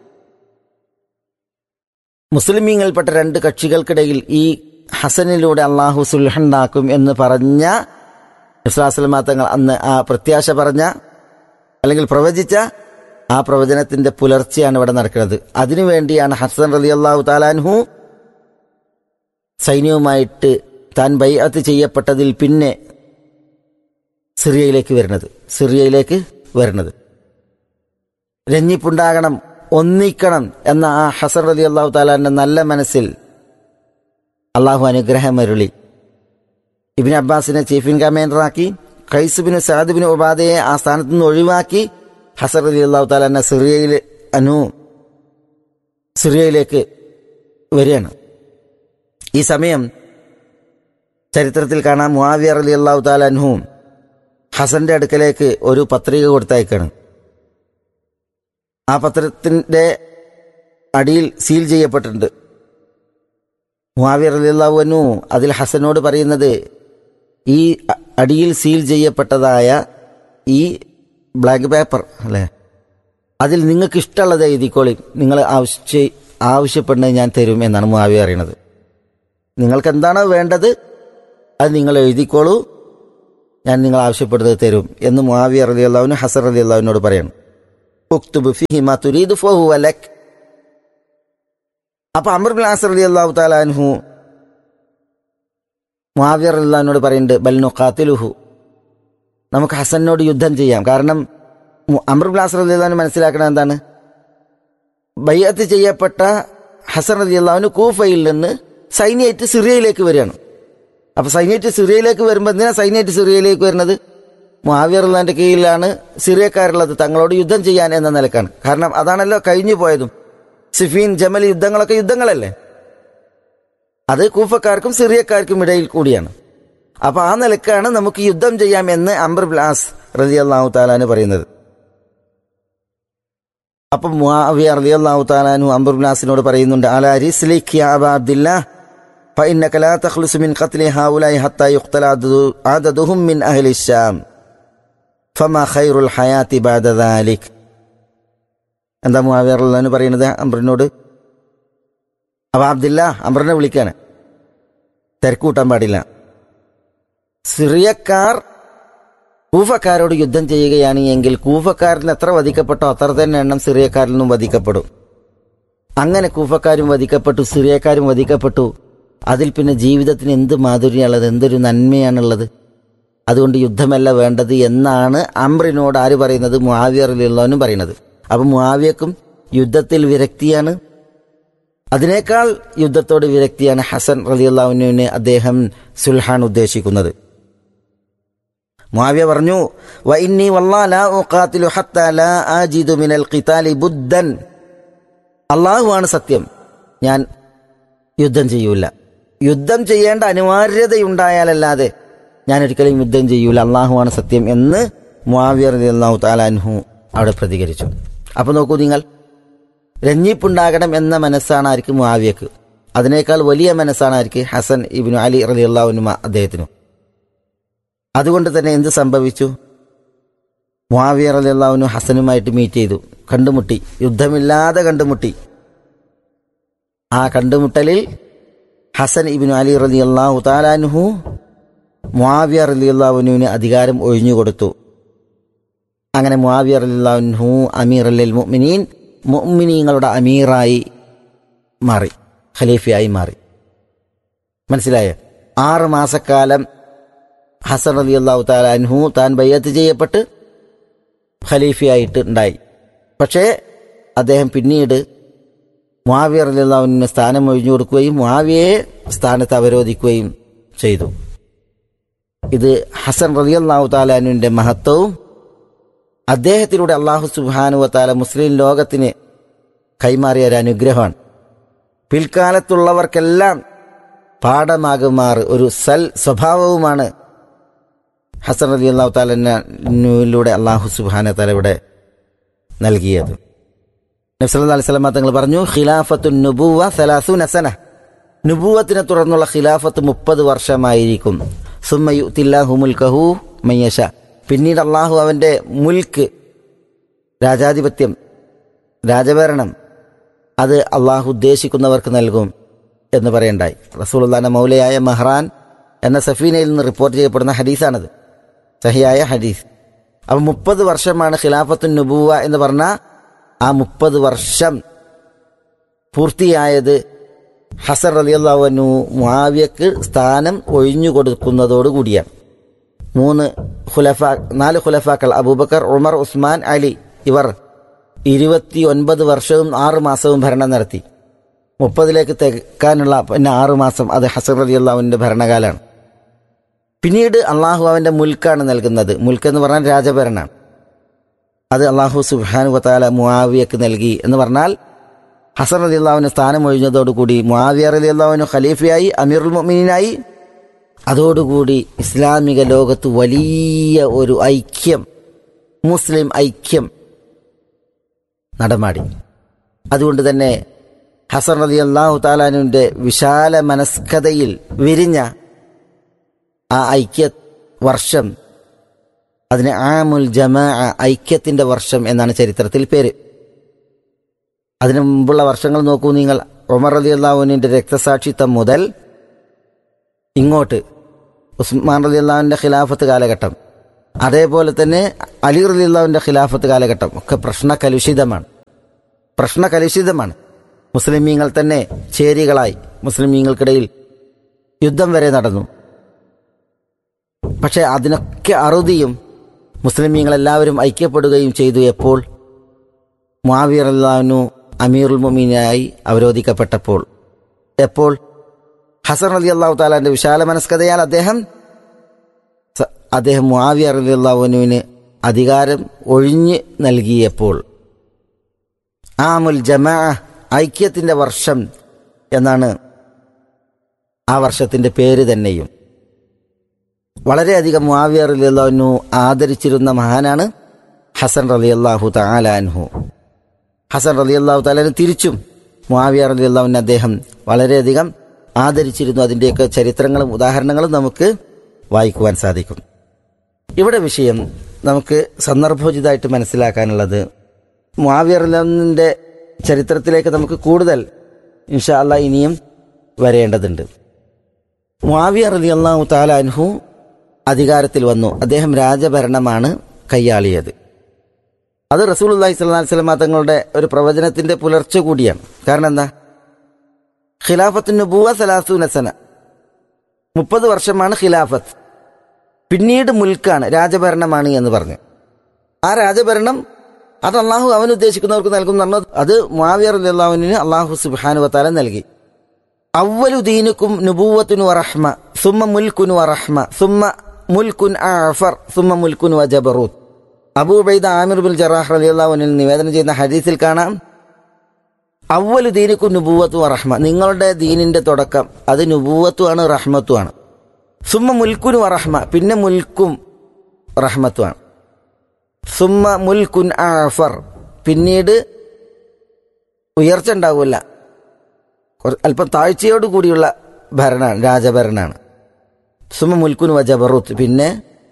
മുസ്ലിമീങ്ങളിൽപ്പെട്ട രണ്ട് കക്ഷികൾക്കിടയിൽ ഈ ഹസനിലൂടെ അള്ളാഹു സുൽഹുണ്ടാക്കും എന്ന് പറഞ്ഞ ഇസ്ലാസ്ലമാ തങ്ങൾ അന്ന് ആ പ്രത്യാശ പറഞ്ഞ അല്ലെങ്കിൽ പ്രവചിച്ച ആ പ്രവചനത്തിന്റെ പുലർച്ചെയാണ് ഇവിടെ നടക്കുന്നത് അതിനുവേണ്ടിയാണ് ഹസൻ റലി അള്ളാഹു താലാൻഹു സൈന്യവുമായിട്ട് താൻ ബൈഅത്ത് ചെയ്യപ്പെട്ടതിൽ പിന്നെ സിറിയയിലേക്ക് വരുന്നത് സിറിയയിലേക്ക് വരുന്നത് രഞ്ജിപ്പുണ്ടാകണം ഒന്നിക്കണം എന്ന ആ ഹസൻ റലി അള്ളാഹു താലാന്റെ നല്ല മനസ്സിൽ അള്ളാഹു അനുഗ്രഹം അരുളി ഇബിൻ അബ്ബാസിനെ ചീഫ് ഇൻ കമാൻഡറാക്കി ഖൈസുബിന് സാദിബിന് ഉപാധയെ ആ സ്ഥാനത്ത് നിന്ന് ഒഴിവാക്കി ഹസർ അലി അള്ളാഹു താലാനെ സിറിയയിൽ അനു സിറിയയിലേക്ക് വരികയാണ് ഈ സമയം ചരിത്രത്തിൽ കാണാം മുആവിയർ അലി അള്ളാഹു താലാൻഹുവും ഹസന്റെ അടുക്കലേക്ക് ഒരു പത്രിക കൊടുത്തയക്കാണ് ആ പത്രത്തിന്റെ അടിയിൽ സീൽ ചെയ്യപ്പെട്ടിട്ടുണ്ട് മുആവിയർ അലി അള്ളാഹുനു അതിൽ ഹസനോട് പറയുന്നത് ഈ അ- അടിയിൽ സീൽ ചെയ്യപ്പെട്ടതായ ഈ ബ്ലാക്ക് പേപ്പർ അല്ലേ അതിൽ നിങ്ങൾക്ക് ഇഷ്ടമുള്ളത് എഴുതിക്കോളി നിങ്ങൾ ആവശ്യ ആവശ്യപ്പെടുന്നത് ഞാൻ തരും എന്നാണ് മുആവിയ അറിയണത് നിങ്ങൾക്ക് എന്താണോ വേണ്ടത് അത് നിങ്ങൾ എഴുതിക്കോളൂ ഞാൻ നിങ്ങൾ ആവശ്യപ്പെടുന്നത് തരും എന്ന് മുആവിയ റലി അള്ളാഹുവിന് ഹസർ അലി അള്ളാഹുവിനോട് പറയണം ഉക്തുബ് ഫിഹി മാ തുരീദു ഫഹുവ ലക് അപ്പൊ അമർ ബിൻ ആസർ അലി അള്ളാഹു താലാൻഹു മുആവിയർ അള്ളാഹിനോട് പറയുന്നുണ്ട് ബൽ നുഖാത്തിലുഹു നമുക്ക് ഹസനോട് യുദ്ധം ചെയ്യാം കാരണം മു- അമർ ബിൻ ആസർ അലി അള്ളഹാൻ മനസ്സിലാക്കണം എന്താണ് ബയ്യത്ത് ചെയ്യപ്പെട്ട ഹസൻ അലി അള്ളാഹുന് കൂഫയിൽ നിന്ന് സൈന്യമായിട്ട് സിറിയയിലേക്ക് വരികയാണ് അപ്പൊ സൈന്യമായിട്ട് സിറിയയിലേക്ക് വരുമ്പോൾ എന്തിനാ സൈന്യമായിട്ട് സിറിയയിലേക്ക് വരുന്നത് മുആവിയർ അള്ളാന്റെ കീഴിലാണ് സിറിയക്കാരുള്ളത് തങ്ങളോട് യുദ്ധം ചെയ്യാൻ എന്ന നിലക്കാണ് കാരണം അതാണല്ലോ കഴിഞ്ഞു പോയതും സിഫീൻ ജമൽ യുദ്ധങ്ങളൊക്കെ യുദ്ധങ്ങളല്ലേ അത് കൂഫക്കാർക്കും സിറിയക്കാർക്കും ഇടയിൽ കൂടിയാണ് അപ്പൊ ആ നിലക്കാണ് നമുക്ക് യുദ്ധം ചെയ്യാം എന്ന് അംബർ ബ്ലാസ് റലി അള്ളാഹു താലാന് പറയുന്നത് അപ്പൊ മുആവിയ റലി അള്ളാഹു താലാനു അംബർ ബ്ലാസിനോട് പറയുന്നുണ്ട് അലാ റിസ്ലിക് യാ അബാ അബ്ദില്ലാ فإنك لا تخلص من قتل هؤلاء حتى يقتل عدد- عددهم من أهل الشام فما خير الحياة بعد ذلك എന്താ മുആവിയ റളിയല്ലാഹു അൻഹു പറയുന്നത് അംറിനോട് അപ്പൊ അബ്ദില്ല അംറിനെ വിളിക്കാണ് തിരക്ക് കൂട്ടാൻ പാടില്ല സിറിയക്കാർ കൂഫക്കാരോട് യുദ്ധം ചെയ്യുകയാണ് എങ്കിൽ കൂഫക്കാരിൽ എത്ര വധിക്കപ്പെട്ടോ അത്ര തന്നെ എണ്ണം സിറിയക്കാരിൽ നിന്നും വധിക്കപ്പെടും അങ്ങനെ കൂഫക്കാരും വധിക്കപ്പെട്ടു സിറിയക്കാരും വധിക്കപ്പെട്ടു അതിൽ പിന്നെ ജീവിതത്തിന് എന്ത് മാധുര്യമുള്ളത് എന്തൊരു നന്മയാണുള്ളത് അതുകൊണ്ട് യുദ്ധമല്ല വേണ്ടത് എന്നാണ് അമ്രിനോട് ആര് പറയുന്നത് മുആവിയ റളിയല്ലാഹുവിനും പറയുന്നത് അപ്പം മുആവിയക്കും യുദ്ധത്തിൽ വിരക്തിയാണ് അതിനേക്കാൾ യുദ്ധത്തോട് വിരക്തിയാണ് ഹസൻ റളിയല്ലാഹുവിനെ അദ്ദേഹം സുൽഹാൻ ഉദ്ദേശിക്കുന്നത് മുആവിയ പറഞ്ഞു വ ഇന്നി വല്ലാ ലാ ഉഖാതിലു ഹത്താ ലാ ആജിദു മിനൽ ഖിതാലി ബുദ്ദൻ അള്ളാഹുവാണ് സത്യം ഞാൻ യുദ്ധം ചെയ്യൂല യുദ്ധം ചെയ്യേണ്ട അനിവാര്യതയുണ്ടായാലല്ലാതെ ഞാൻ ഒരിക്കലും യുദ്ധം ചെയ്യൂല അള്ളാഹുവാണ് സത്യം എന്ന് മുആവിയർ അള്ളാഹു താലാൻഹു അവിടെ പ്രതികരിച്ചു അപ്പൊ നോക്കൂ നിങ്ങൾ രഞ്ജിപ്പുണ്ടാകണം എന്ന മനസ്സാണ് ആർക്ക് മുആവിയക്ക് അതിനേക്കാൾ വലിയ മനസ്സാണ് ആർക്ക് ഹസൻ ഇബിനു അലി റലി അള്ളാഹുനുമ അദ്ദേഹത്തിനും അതുകൊണ്ട് തന്നെ എന്ത് സംഭവിച്ചു മുആവിയ റലി അള്ളാഹുനു ഹസനുമായിട്ട് മീറ്റ് ചെയ്തു കണ്ടുമുട്ടി യുദ്ധമില്ലാതെ കണ്ടുമുട്ടി ആ കണ്ടുമുട്ടലിൽ ഹസൻ ഇബിനു അലി റലി അള്ളാഹു താലാൻഹു മുആവിയ റലി അള്ളാഹുനുവിന് അധികാരം ഒഴിഞ്ഞുകൊടുത്തു അങ്ങനെ മുആവിയ റലി അള്ളാഹുൻഹു അമീർ അല്ലിൽ മുഅ്മിനീൻ മുഅ്മിനീങ്ങളുടെ അമീറായി മാറി ഖലീഫയായി മാറി മനസ്സിലായോ ആറ് മാസക്കാലം ഹസൻ അലി അള്ളാഹു താലാൻഹു താൻ ബയ്യത്ത് ചെയ്യപ്പെട്ട് ഖലീഫയായിട്ട് ഉണ്ടായി പക്ഷേ അദ്ദേഹം പിന്നീട് മുആവിയ റലിയുള്ളാവിന് സ്ഥാനം ഒഴിഞ്ഞു കൊടുക്കുകയും മുആവിയയെ സ്ഥാനത്ത് അവരോധിക്കുകയും ചെയ്തു ഇത് ഹസൻ റലിയല്ലാഹു താലാനുവിന്റെ മഹത്വവും അദ്ദേഹത്തിലൂടെ അള്ളാഹു സുബാനുവ താല മുസ്ലിം ലോകത്തിന് കൈമാറിയ ഒരു അനുഗ്രഹമാണ് പിൽക്കാലത്തുള്ളവർക്കെല്ലാം പാഠമാകുമാർ ഒരു സൽ സ്വഭാവവുമാണ് ഹസൻ അലി അള്ളാഹു താലൂടെ അള്ളാഹു സുബാന താല ഇവിടെ നൽകിയത് നബ്സല്ലാ അലൈഹി സ്വലമ തങ്ങൾ പറഞ്ഞു ഖിലാഫത്തു നുബുവ സലാസു നസന നുബുവത്തിനെ തുടർന്നുള്ള ഖിലാഫത്ത് മുപ്പത് വർഷമായിരിക്കും സുമ്മയു തില്ലാഹു മുൽക്കഹു മയ്യഷ പിന്നീട് അള്ളാഹു അവന്റെ മുൽക്ക് രാജാധിപത്യം രാജഭരണം അത് അള്ളാഹു ഉദ്ദേശിക്കുന്നവർക്ക് നൽകും എന്ന് പറയണ്ടായി റസൂലുള്ളാന്റെ മൗലയായ മഹ്റാൻ എന്ന സഫീനയിൽ നിന്ന് റിപ്പോർട്ട് ചെയ്യപ്പെടുന്ന ഹദീസാണത് സഹിയായ ഹദീസ് അപ്പം മുപ്പത് വർഷമാണ് ഖിലാഫത്തു നുബൂവ എന്ന് പറഞ്ഞാൽ ആ മുപ്പത് വർഷം പൂർത്തിയായത് ഹസർ അലിയല്ലാവനു മുആവിയക്ക് സ്ഥാനം ഒഴിഞ്ഞു കൊടുക്കുന്നതോടുകൂടിയാണ് മൂന്ന് ഖുലഫ നാല് ഖുലഫാക്കൾ അബൂബക്കർ ഉമർ ഉസ്മാൻ അലി ഇവർ ഇരുപത്തി ഒൻപത് വർഷവും ആറ് മാസവും ഭരണം നടത്തി മുപ്പതിലേക്ക് തെക്കാനുള്ള പിന്നെ ആറ് മാസം അത് ഹസർ അലി അള്ളാഹുവിൻ്റെ ഭരണകാലമാണ് പിന്നീട് അള്ളാഹു അവൻ്റെ മുൽക്കാണ് നൽകുന്നത് മുൽക്ക് എന്ന് പറഞ്ഞാൽ രാജഭരണമാണ് അത് അള്ളാഹു സുബാനു വത്താല മുആവിയക്ക് നൽകി എന്ന് പറഞ്ഞാൽ ഹസൻ അലി അള്ളാഹുവിന് സ്ഥാനം ഒഴിഞ്ഞതോടുകൂടി മുആവിയ അലി അള്ളാഹുവിന് ഖലീഫയായി അമീറുൽ മൊമീനായി അതോടുകൂടി ഇസ്ലാമിക ലോകത്ത് വലിയ ഒരു ഐക്യം മുസ്ലിം ഐക്യം നടമാടി അതുകൊണ്ട് തന്നെ ഹസൻ അലി അള്ളാഹു താലാനുവിൻ്റെ വിശാല മനസ്കതയിൽ വിരിഞ്ഞ ആ ഐക്യ വർഷം അതിന് ആമുൽ ജമാ ഐക്യത്തിൻ്റെ വർഷം എന്നാണ് ചരിത്രത്തിൽ പേര് അതിനു മുമ്പുള്ള വർഷങ്ങൾ നോക്കൂ നിങ്ങൾ ഉമർ അലി അള്ളാഹുവിൻ്റെ രക്തസാക്ഷിത്വം മുതൽ ഇങ്ങോട്ട് ഉസ്മാൻ അലി അള്ളാഹുവിൻ്റെ ഖിലാഫത്ത് കാലഘട്ടം അതേപോലെ തന്നെ അലി അലി അള്ളാഹുവിൻ്റെ ഖിലാഫത്ത് കാലഘട്ടം ഒക്കെ പ്രശ്നകലുഷിതമാണ് പ്രശ്നകലുഷിതമാണ് മുസ്ലിമീങ്ങൾ തന്നെ ചേരികളായി മുസ്ലിമീങ്ങൾക്കിടയിൽ യുദ്ധം വരെ നടന്നു പക്ഷെ അതിനൊക്കെ അറുതിയും മുസ്ലിമീങ്ങളെല്ലാവരും ഐക്യപ്പെടുകയും ചെയ്തു എപ്പോൾ മുആവിയർ അള്ളാഹുനു അമീറുൽ മൊമീനായി അവരോധിക്കപ്പെട്ടപ്പോൾ എപ്പോൾ ഹസൻ അലി അള്ളാഹു താലാന്റെ വിശാല മനസ്കതയാൽ അദ്ദേഹം സ- അദ്ദേഹം മുആവിയ അലി അള്ളാഹുനുവിന് അധികാരം ഒഴിഞ്ഞ് നൽകിയപ്പോൾ ആമുൽ ജമാ ഐക്യത്തിന്റെ വർഷം എന്നാണ് ആ വർഷത്തിന്റെ പേര് തന്നെയും വളരെയധികം മുആവിയ അലി അള്ളാഹുനു ആദരിച്ചിരുന്ന മഹാനാണ് ഹസൻ റലി അള്ളാഹു താലാൻഹു ഹസൻ റലി അള്ളാഹു താലാന് തിരിച്ചും മുആവിയ റലി അള്ളാഹുവിനെ അദ്ദേഹം വളരെയധികം ആദരിച്ചിരുന്നു അതിൻ്റെയൊക്കെ ചരിത്രങ്ങളും ഉദാഹരണങ്ങളും നമുക്ക് വായിക്കുവാൻ സാധിക്കും ഇവിടെ വിഷയം നമുക്ക് സന്ദർഭോചിതമായിട്ട് മനസ്സിലാക്കാനുള്ളത് മുആവിയ റലിന്റെ ചരിത്രത്തിലേക്ക് നമുക്ക് കൂടുതൽ ഇൻഷാ അല്ലാ ഇനിയും വരേണ്ടതുണ്ട് മുആവിയ റലി അള്ളാഹു താലാൻഹു അധികാരത്തിൽ വന്നു അദ്ദേഹം രാജഭരണമാണ് കൈയാളിയത് അത് റസൂൽ അള്ളാഹി സ്വലാ സ്വലമ തങ്ങളുടെ ഒരു പ്രവചനത്തിന്റെ പുലർച്ചെ കൂടിയാണ് കാരണം എന്താ ഖിലാഫത്ത് നുബൂവ സലാസു നസന മുപ്പത് വർഷമാണ് ഖിലാഫത്ത് പിന്നീട് മുൽക്കാണ് രാജഭരണമാണ് എന്ന് പറഞ്ഞു ആ രാജഭരണം അത് അള്ളാഹു അവൻ ഉദ്ദേശിക്കുന്നവർക്ക് നൽകും എന്ന് പറഞ്ഞത് അത് മാവിയർ അള്ളാഹുവിന് അള്ളാഹു സുബാനു വത്താല നൽകി അവലു ദീനുക്കും നുബൂവത്തിനു വറഹ്മ സുമ്മ മുൽക്കുനു വറഹ്മ സുമ്മ മുൽക്കുൻ ആഫർ സുമ്മ മുൽക്കുൻ വജബറൂത്ത് അബൂബൈദ ആമിർ ബിൻ ജറാഹ് റളിയല്ലാഹുവിൽ നിവേദനം ചെയ്യുന്ന ഹദീസിൽ കാണാം അവല് ദീനിക്കും നുബൂവത്തും റഹ്മ നിങ്ങളുടെ ദീനിന്റെ തുടക്കം അത് നുബൂവത്തുമാണ് റഹ്മത്തുമാണ് സുമ്മ മുൽക്കുനു റഹ്മ പിന്നെ മുൽക്കും റഹ്മത്തുമാണ് സുമ്മ മുൽക്കുൻ ആഫർ പിന്നീട് ഉയർച്ച ഉണ്ടാവില്ല അല്പം താഴ്ചയോട് കൂടിയുള്ള ഭരണമാണ് രാജഭരണമാണ് സുമ മുൽക്കുൻ വജബറുത്ത് പിന്നെ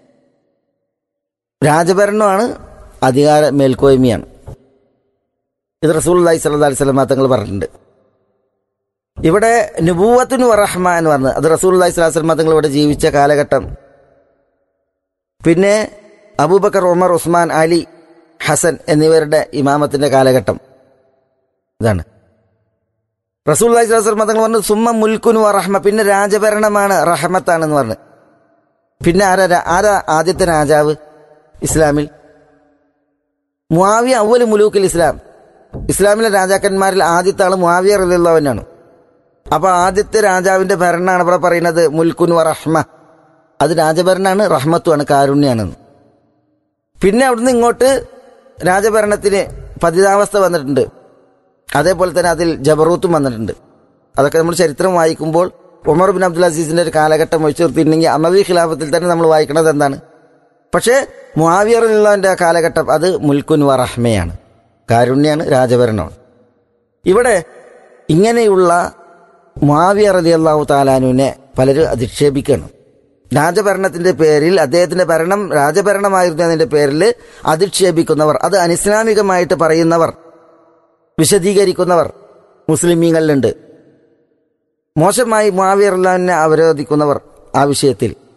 രാജഭരണമാണ് അധികാര മേൽക്കോയ്മയാണ് ഇത് റസൂൽ അള്ളഹി സ്വല്ലാ അലൈഹി സ്വലമ തങ്ങൾ പറഞ്ഞിട്ടുണ്ട് ഇവിടെ നുബൂവത്തുൻ വറഹ്മ എന്ന് പറഞ്ഞത് അത് റസൂൽ അള്ളഹി സ്വലാഹു സ്വലമ തങ്ങൾ ഇവിടെ ജീവിച്ച കാലഘട്ടം പിന്നെ അബൂബക്കർ ഉമർ ഉസ്മാൻ അലി ഹസൻ എന്നിവരുടെ ഇമാമത്തിന്റെ കാലഘട്ടം ഇതാണ് റസൂൽ അള്ളഹി സ്വലാഹു സ്വലമ തങ്ങൾ പറഞ്ഞു സുമ്മ മുൽക്കുനു റഹ്മ പിന്നെ രാജഭരണമാണ് റഹ്മത്താണെന്ന് പറഞ്ഞു പിന്നെ ആരാ രാ- ആരാ ആദ്യത്തെ രാജാവ് ഇസ്ലാമിൽ മുആവിയ അവല് മുലൂക്കിൽ ഇസ്ലാം ഇസ്ലാമിലെ രാജാക്കന്മാരിൽ ആദ്യത്തെ ആള് മുആവിയ റലിയുള്ളവനാണ് അപ്പൊ ആദ്യത്തെ രാജാവിന്റെ ഭരണമാണ് ഇവിടെ പറയുന്നത് മുൽക്കുൻ വ റഹ്മ അത് രാജഭരണമാണ് റഹ്മത്തുമാണ് കാരുണ്യാണെന്ന് പിന്നെ അവിടുന്ന് ഇങ്ങോട്ട് രാജഭരണത്തിന് പതിതാവസ്ഥ വന്നിട്ടുണ്ട് അതേപോലെ തന്നെ അതിൽ ജബറൂത്തും വന്നിട്ടുണ്ട് അതൊക്കെ നമ്മൾ ചരിത്രം വായിക്കുമ്പോൾ ഉമർ ബിൻ അബ്ദുൽ അസീസിന്റെ ഒരു കാലഘട്ടം ഒഴിച്ചു നിർത്തിയിട്ടുണ്ടെങ്കിൽ അമവി ഖിലാഫത്തിൽ തന്നെ നമ്മൾ വായിക്കുന്നത് എന്താണ് പക്ഷേ മുആവിയറിലുള്ളവന്റെ കാലഘട്ടം അത് മുൽക്കുൻ വ റഹ്മയാണ് കാരുണ്യാണ് രാജഭരണമാണ് ഇവിടെ ഇങ്ങനെയുള്ള മുആവിയ റളിയല്ലാഹു താലാനുവിനെ പലരും അധിക്ഷേപിക്കണം രാജഭരണത്തിന്റെ പേരിൽ അദ്ദേഹത്തിന്റെ ഭരണം രാജഭരണമായിരുന്നതിന്റെ പേരിൽ അധിക്ഷേപിക്കുന്നവർ അത് അനിസ്ലാമികമായിട്ട് പറയുന്നവർ വിശദീകരിക്കുന്നവർ മുസ്ലിമീങ്ങളിലുണ്ട് മോശമായി മുആവിയ റളിയല്ലാഹുവിനെ അവരോധിക്കുന്നവർ ആ വിഷയത്തിൽ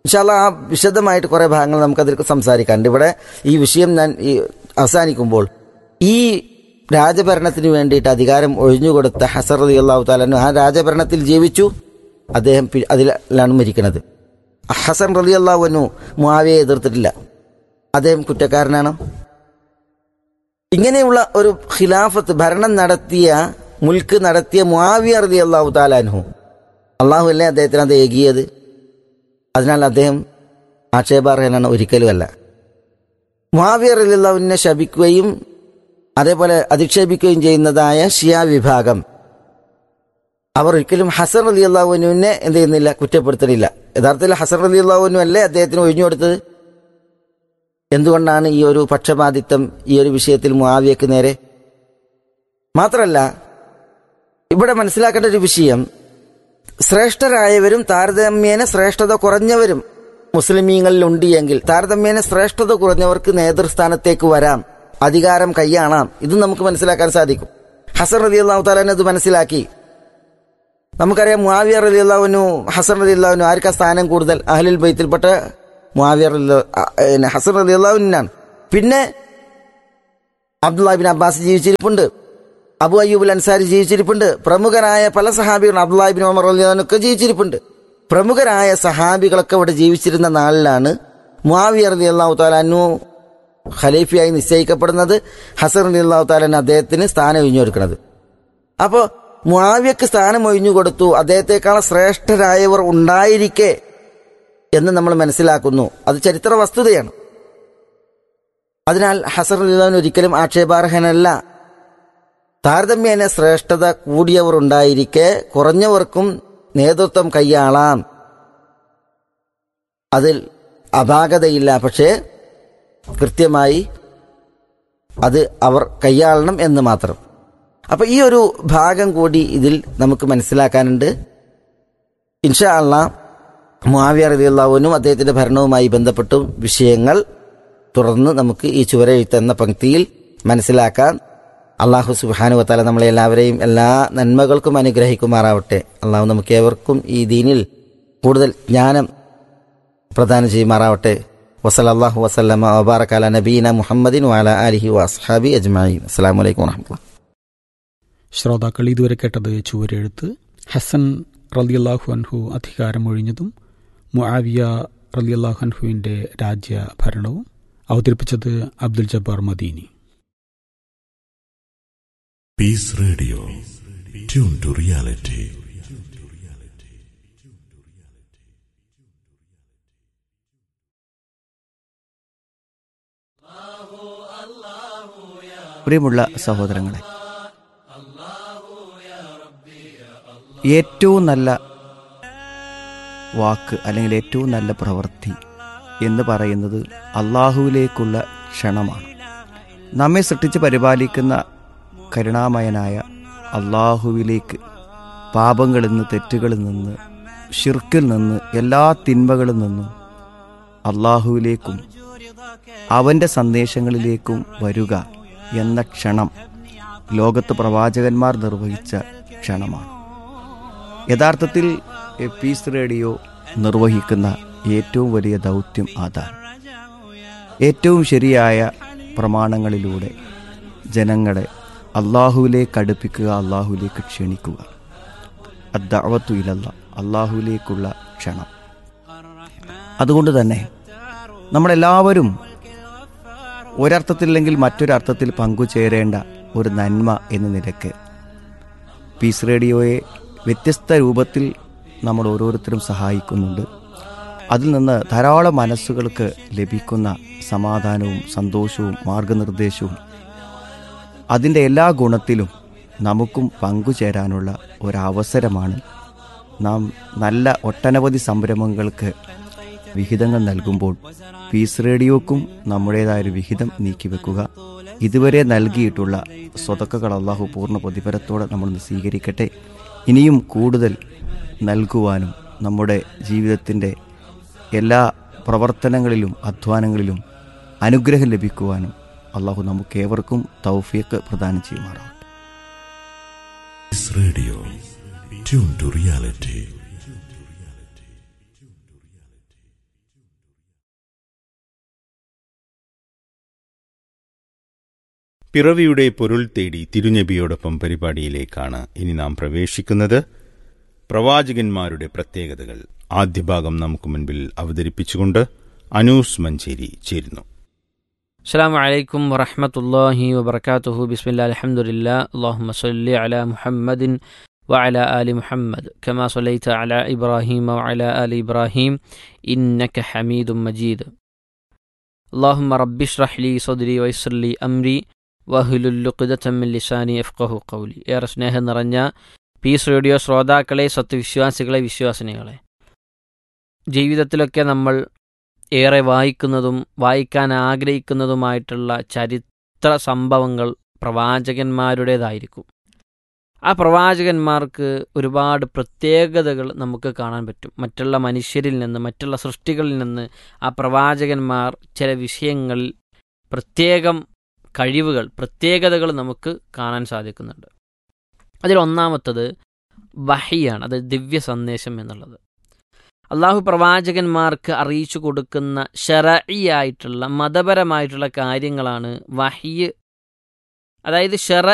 ഇൻഷാല്ല ആ വിശദമായിട്ട് കുറെ ഭാഗങ്ങൾ നമുക്കതിൽ സംസാരിക്കാനുണ്ട് ഇവിടെ ഈ വിഷയം ഞാൻ ഈ അവസാനിക്കുമ്പോൾ ഈ രാജഭരണത്തിന് വേണ്ടിയിട്ട് അധികാരം ഒഴിഞ്ഞുകൊടുത്ത ഹസർ അലി അള്ളാഹു താലു ആ രാജഭരണത്തിൽ ജീവിച്ചു അദ്ദേഹം പി- അതിലാണ് മരിക്കുന്നത് ഹസൻ റലി അള്ളാഹുനു മുാവിയെ എതിർത്തിട്ടില്ല അദ്ദേഹം കുറ്റക്കാരനാണ് ഇങ്ങനെയുള്ള ഒരു ഖിലാഫത്ത് ഭരണം നടത്തിയ മുൽക്ക് നടത്തിയ മുആവിയ റലി അള്ളാഹു താലാൻഹു അള്ളാഹു അല്ലേ അദ്ദേഹത്തിന് അത് ഏകിയത് അതിനാൽ അദ്ദേഹം ആക്ഷേപാർഹനാണ് ഒരിക്കലുമല്ല മുആവിയ റലി അള്ളാഹുവിനെ ശപിക്കുകയും അതേപോലെ അധിക്ഷേപിക്കുകയും ചെയ്യുന്നതായ ഷിയ വിഭാഗം അവർ ഒരിക്കലും ഹസൻ അലി അള്ളാഹുവിനെ എന്ത് ചെയ്യുന്നില്ല കുറ്റപ്പെടുത്തുന്നില്ല യഥാർത്ഥത്തിൽ ഹസൻ അലി അള്ളാഹുവിനും അല്ലേ അദ്ദേഹത്തിന് ഒഴിഞ്ഞു കൊടുത്തത് എന്തുകൊണ്ടാണ് ഈ ഒരു പക്ഷപാതിത്വം ഈ ഒരു വിഷയത്തിൽ മുആവിയക്ക് നേരെ മാത്രമല്ല ഇവിടെ മനസ്സിലാക്കേണ്ട ഒരു വിഷയം ശ്രേഷ്ഠരായവരും താരതമ്യേന ശ്രേഷ്ഠത കുറഞ്ഞവരും മുസ്ലിമീങ്ങളിലുണ്ട് എങ്കിൽ താരതമ്യേന ശ്രേഷ്ഠത കുറഞ്ഞവർക്ക് നേതൃസ്ഥാനത്തേക്ക് വരാം അധികാരം കൈയാണാം ഇത് നമുക്ക് മനസ്സിലാക്കാൻ സാധിക്കും ഹസൻ റലി അള്ളാഹു താലാൻ അത് മനസ്സിലാക്കി നമുക്കറിയാം മുആവിയ റലി അള്ളാഹുനു ഹസൻ റലി അള്ളാഹുനു ആർക്കാ സ്ഥാനം കൂടുതൽ അഹ്ലുൽ ബൈത്തിൽപ്പെട്ട മുആവിയ റളിയല്ലാഹു- ആ, പിന്നെ ഹസൻ റലി അള്ളാഹുനാണ് പിന്നെ അബ്ദുല്ലാഹിബിൻ അബ്ബാസ് ജീവിച്ചിരിപ്പുണ്ട് അബു അയ്യൂബുൽ അൻസാരി ജീവിച്ചിരിപ്പുണ്ട് പ്രമുഖരായ പല സഹാബികളും അബ്ദുല്ലാഹിബിൻ ഉമർ റളിയല്ലാഹുനൊക്കെ ജീവിച്ചിരിപ്പുണ്ട് പ്രമുഖരായ സഹാബികളൊക്കെ ഇവിടെ ജീവിച്ചിരുന്ന നാളിലാണ് മുആവിയ റലി അള്ളാഹു താലാനു ഖലീഫയായി നിശ്ചയിക്കപ്പെടുന്നത് ഹസൻ റലി അള്ളാഹു താലാൻ അദ്ദേഹത്തിന് സ്ഥാനം ഒഴിഞ്ഞു കൊടുക്കുന്നത് അപ്പോൾ മുആവിയക്ക് സ്ഥാനം ഒഴിഞ്ഞു കൊടുത്തു അദ്ദേഹത്തെക്കാൾ ശ്രേഷ്ഠരായവർ ഉണ്ടായിരിക്കെ എന്ന് നമ്മൾ മനസ്സിലാക്കുന്നു അത് ചരിത്ര വസ്തുതയാണ് അതിനാൽ ഹസൻ അലിദാൻ ഒരിക്കലും ആക്ഷേപാർഹനല്ല താരതമ്യേന ശ്രേഷ്ഠത കൂടിയവർ ഉണ്ടായിരിക്കെ കുറഞ്ഞവർക്കും നേതൃത്വം കൈയാളാം അതിൽ അപാകതയില്ല പക്ഷേ കൃത്യമായി അത് അവർ കൈയാളണം എന്ന് മാത്രം അപ്പൊ ഈ ഒരു ഭാഗം കൂടി ഇതിൽ നമുക്ക് മനസ്സിലാക്കാനുണ്ട് ഇൻഷാ അള്ളാ മുആവിയ റളിയല്ലാഹുവിനും അദ്ദേഹത്തിന്റെ ഭരണവുമായി ബന്ധപ്പെട്ട വിഷയങ്ങൾ തുടർന്ന് നമുക്ക് ഈ ചുവരെഴുത്ത് എന്ന പങ്ക്തിയിൽ മനസ്സിലാക്കാം അള്ളാഹു സുബാനു വത്താല നമ്മളെ എല്ലാവരെയും എല്ലാ നന്മകൾക്കും അനുഗ്രഹിക്കുമാറാവട്ടെ അള്ളാഹു നമുക്ക് ഏവർക്കും ഈ ദീനിൽ കൂടുതൽ ജ്ഞാനം പ്രദാനം ചെയ്യുമാറാവട്ടെ വസലല്ലാഹു വസല്ലമ വബാറക്കാല നബീന മുഹമ്മദിൻ വാല അലിഹി വസ്ഹാബി അജ്മായിൻ അസ്സാം വലൈക്കും വാഹമത്തുള്ള ശ്രോതാക്കൾ ഇതുവരെ കേട്ടത് ചുവരെഴുത്ത് ഹസൻ റലിയല്ലാഹു അൻഹു അധികാരമൊഴിഞ്ഞതും മുആവിയ റലിയല്ലാഹു അൻഹുവിൻ്റെ രാജ്യഭരണവും അവതരിപ്പിച്ചത് Abdul Jabbar Madeeni Peace Radio. Tune to reality. പ്രിയമുള്ള സഹോദരങ്ങളെ ഏറ്റവും നല്ല വാക്ക് അല്ലെങ്കിൽ ഏറ്റവും നല്ല പ്രവൃത്തി എന്ന് പറയുന്നത് അള്ളാഹുവിലേക്കുള്ള ക്ഷണമാണ് നമ്മെ സൃഷ്ടിച്ച് പരിപാലിക്കുന്ന കരുണാമയനായ അള്ളാഹുവിലേക്ക് പാപങ്ങളിൽ നിന്ന് തെറ്റുകളിൽ നിന്ന് ഷിർക്കിൽ നിന്ന് എല്ലാ തിന്മകളിൽ നിന്നും അള്ളാഹുവിലേക്കും അവൻ്റെ സന്ദേശങ്ങളിലേക്കും വരിക എന്ന ക്ഷണം ലോകത്ത് പ്രവാചകന്മാർ നിർവഹിച്ച ക്ഷണമാണ് യഥാർത്ഥത്തിൽ എ പീസ് റേഡിയോ നിർവഹിക്കുന്ന ഏറ്റവും വലിയ ദൗത്യം അതാണ് ഏറ്റവും ശരിയായ പ്രമാണങ്ങളിലൂടെ ജനങ്ങളെ അള്ളാഹുവിലേക്ക് അടുപ്പിക്കുക അള്ളാഹുവിലേക്ക് ക്ഷണിക്കുക അദ്ദാവത്തു ഇലല്ല അള്ളാഹുവിലേക്കുള്ള ക്ഷണം അതുകൊണ്ട് തന്നെ നമ്മളെല്ലാവരും ഒരർത്ഥത്തില്ലെങ്കിൽ മറ്റൊരർത്ഥത്തിൽ പങ്കുചേരേണ്ട ഒരു നന്മ എന്ന നിലക്ക് പീസ് റേഡിയോയെ വ്യത്യസ്ത രൂപത്തിൽ നമ്മൾ ഓരോരുത്തരും സഹായിക്കുന്നുണ്ട് അതിൽ നിന്ന് ധാരാളം മനസ്സുകൾക്ക് ലഭിക്കുന്ന സമാധാനവും സന്തോഷവും മാർഗനിർദ്ദേശവും അതിൻ്റെ എല്ലാ ഗുണത്തിലും നമുക്കും പങ്കുചേരാനുള്ള ഒരവസരമാണ് നാം നല്ല ഒട്ടനവധി സംരംഭങ്ങൾക്ക് വിഹിതങ്ങൾ നൽകുമ്പോൾ പീസ് റേഡിയോക്കും നമ്മുടേതായൊരു വിഹിതം നീക്കിവെക്കുക ഇതുവരെ നൽകിയിട്ടുള്ള സ്വതക്കകൾ അള്ളാഹു പൂർണ്ണ പ്രതിഫലത്തോടെ നമ്മൾ സ്വീകരിക്കട്ടെ ഇനിയും കൂടുതൽ നൽകുവാനും നമ്മുടെ ജീവിതത്തിൻ്റെ എല്ലാ പ്രവർത്തനങ്ങളിലും അധ്വാനങ്ങളിലും അനുഗ്രഹം ലഭിക്കുവാനും അള്ളാഹു നമുക്കേവർക്കും തൗഫിയക്ക് പ്രദാനം ചെയ്യുമാറാവട്ടെ Peace Radio. Tune to reality. പിറവിയുടെ പൊരുൾ തേടി തിരുനബിയോടൊപ്പം പരിപാടിയിലേക്കാണ് ഇനി നാം പ്രവേശിക്കുന്നത് പ്രവാചകന്മാരുടെ പ്രത്യേകതകൾ ആദ്യ ഭാഗം നമുക്ക് മുൻപിൽ അവതരിപ്പിച്ചുകൊണ്ട് അനൂസ് മഞ്ചേരി ചേരുന്നു السلام عليكم ورحمة الله وبركاته بسم الله الحمد لله اللهم صل على محمد وعلى آل محمد كما صليت على إبراهيم وعلى آل إبراهيم إنك حميد مجيد اللهم رب اشرح لي صدري ويسر لي أمري വഹുലുല്ലു ഖുദത്തം മിൻ ലിസാനി യഫ്ഖഹു ഖൗലി ഏറെ സ്നേഹം നിറഞ്ഞ പീസ് റേഡിയോ ശ്രോതാക്കളെ സത്യവിശ്വാസികളെ വിശ്വാസിനികളെ ജീവിതത്തിലൊക്കെ നമ്മൾ ഏറെ വായിക്കുന്നതും വായിക്കാൻ ആഗ്രഹിക്കുന്നതുമായിട്ടുള്ള ചരിത്ര സംഭവങ്ങൾ പ്രവാചകന്മാരുടേതായിരിക്കും ആ പ്രവാചകന്മാർക്ക് ഒരുപാട് പ്രത്യേകതകൾ നമുക്ക് കാണാൻ പറ്റും മറ്റുള്ള മനുഷ്യരിൽ നിന്ന് മറ്റുള്ള സൃഷ്ടികളിൽ നിന്ന് ആ പ്രവാചകന്മാർ ചില വിഷയങ്ങളിൽ പ്രത്യേകം കഴിവുകൾ പ്രത്യേകതകൾ നമുക്ക് കാണാൻ സാധിക്കുന്നുണ്ട് അതിലൊന്നാമത്തത് വഹിയാണ് അത് ദിവ്യ സന്ദേശം എന്നുള്ളത് അള്ളാഹു പ്രവാചകന്മാർക്ക് അറിയിച്ചു കൊടുക്കുന്ന ഷെറയിയായിട്ടുള്ള മതപരമായിട്ടുള്ള കാര്യങ്ങളാണ് വഹിയ് അതായത് ഷെറ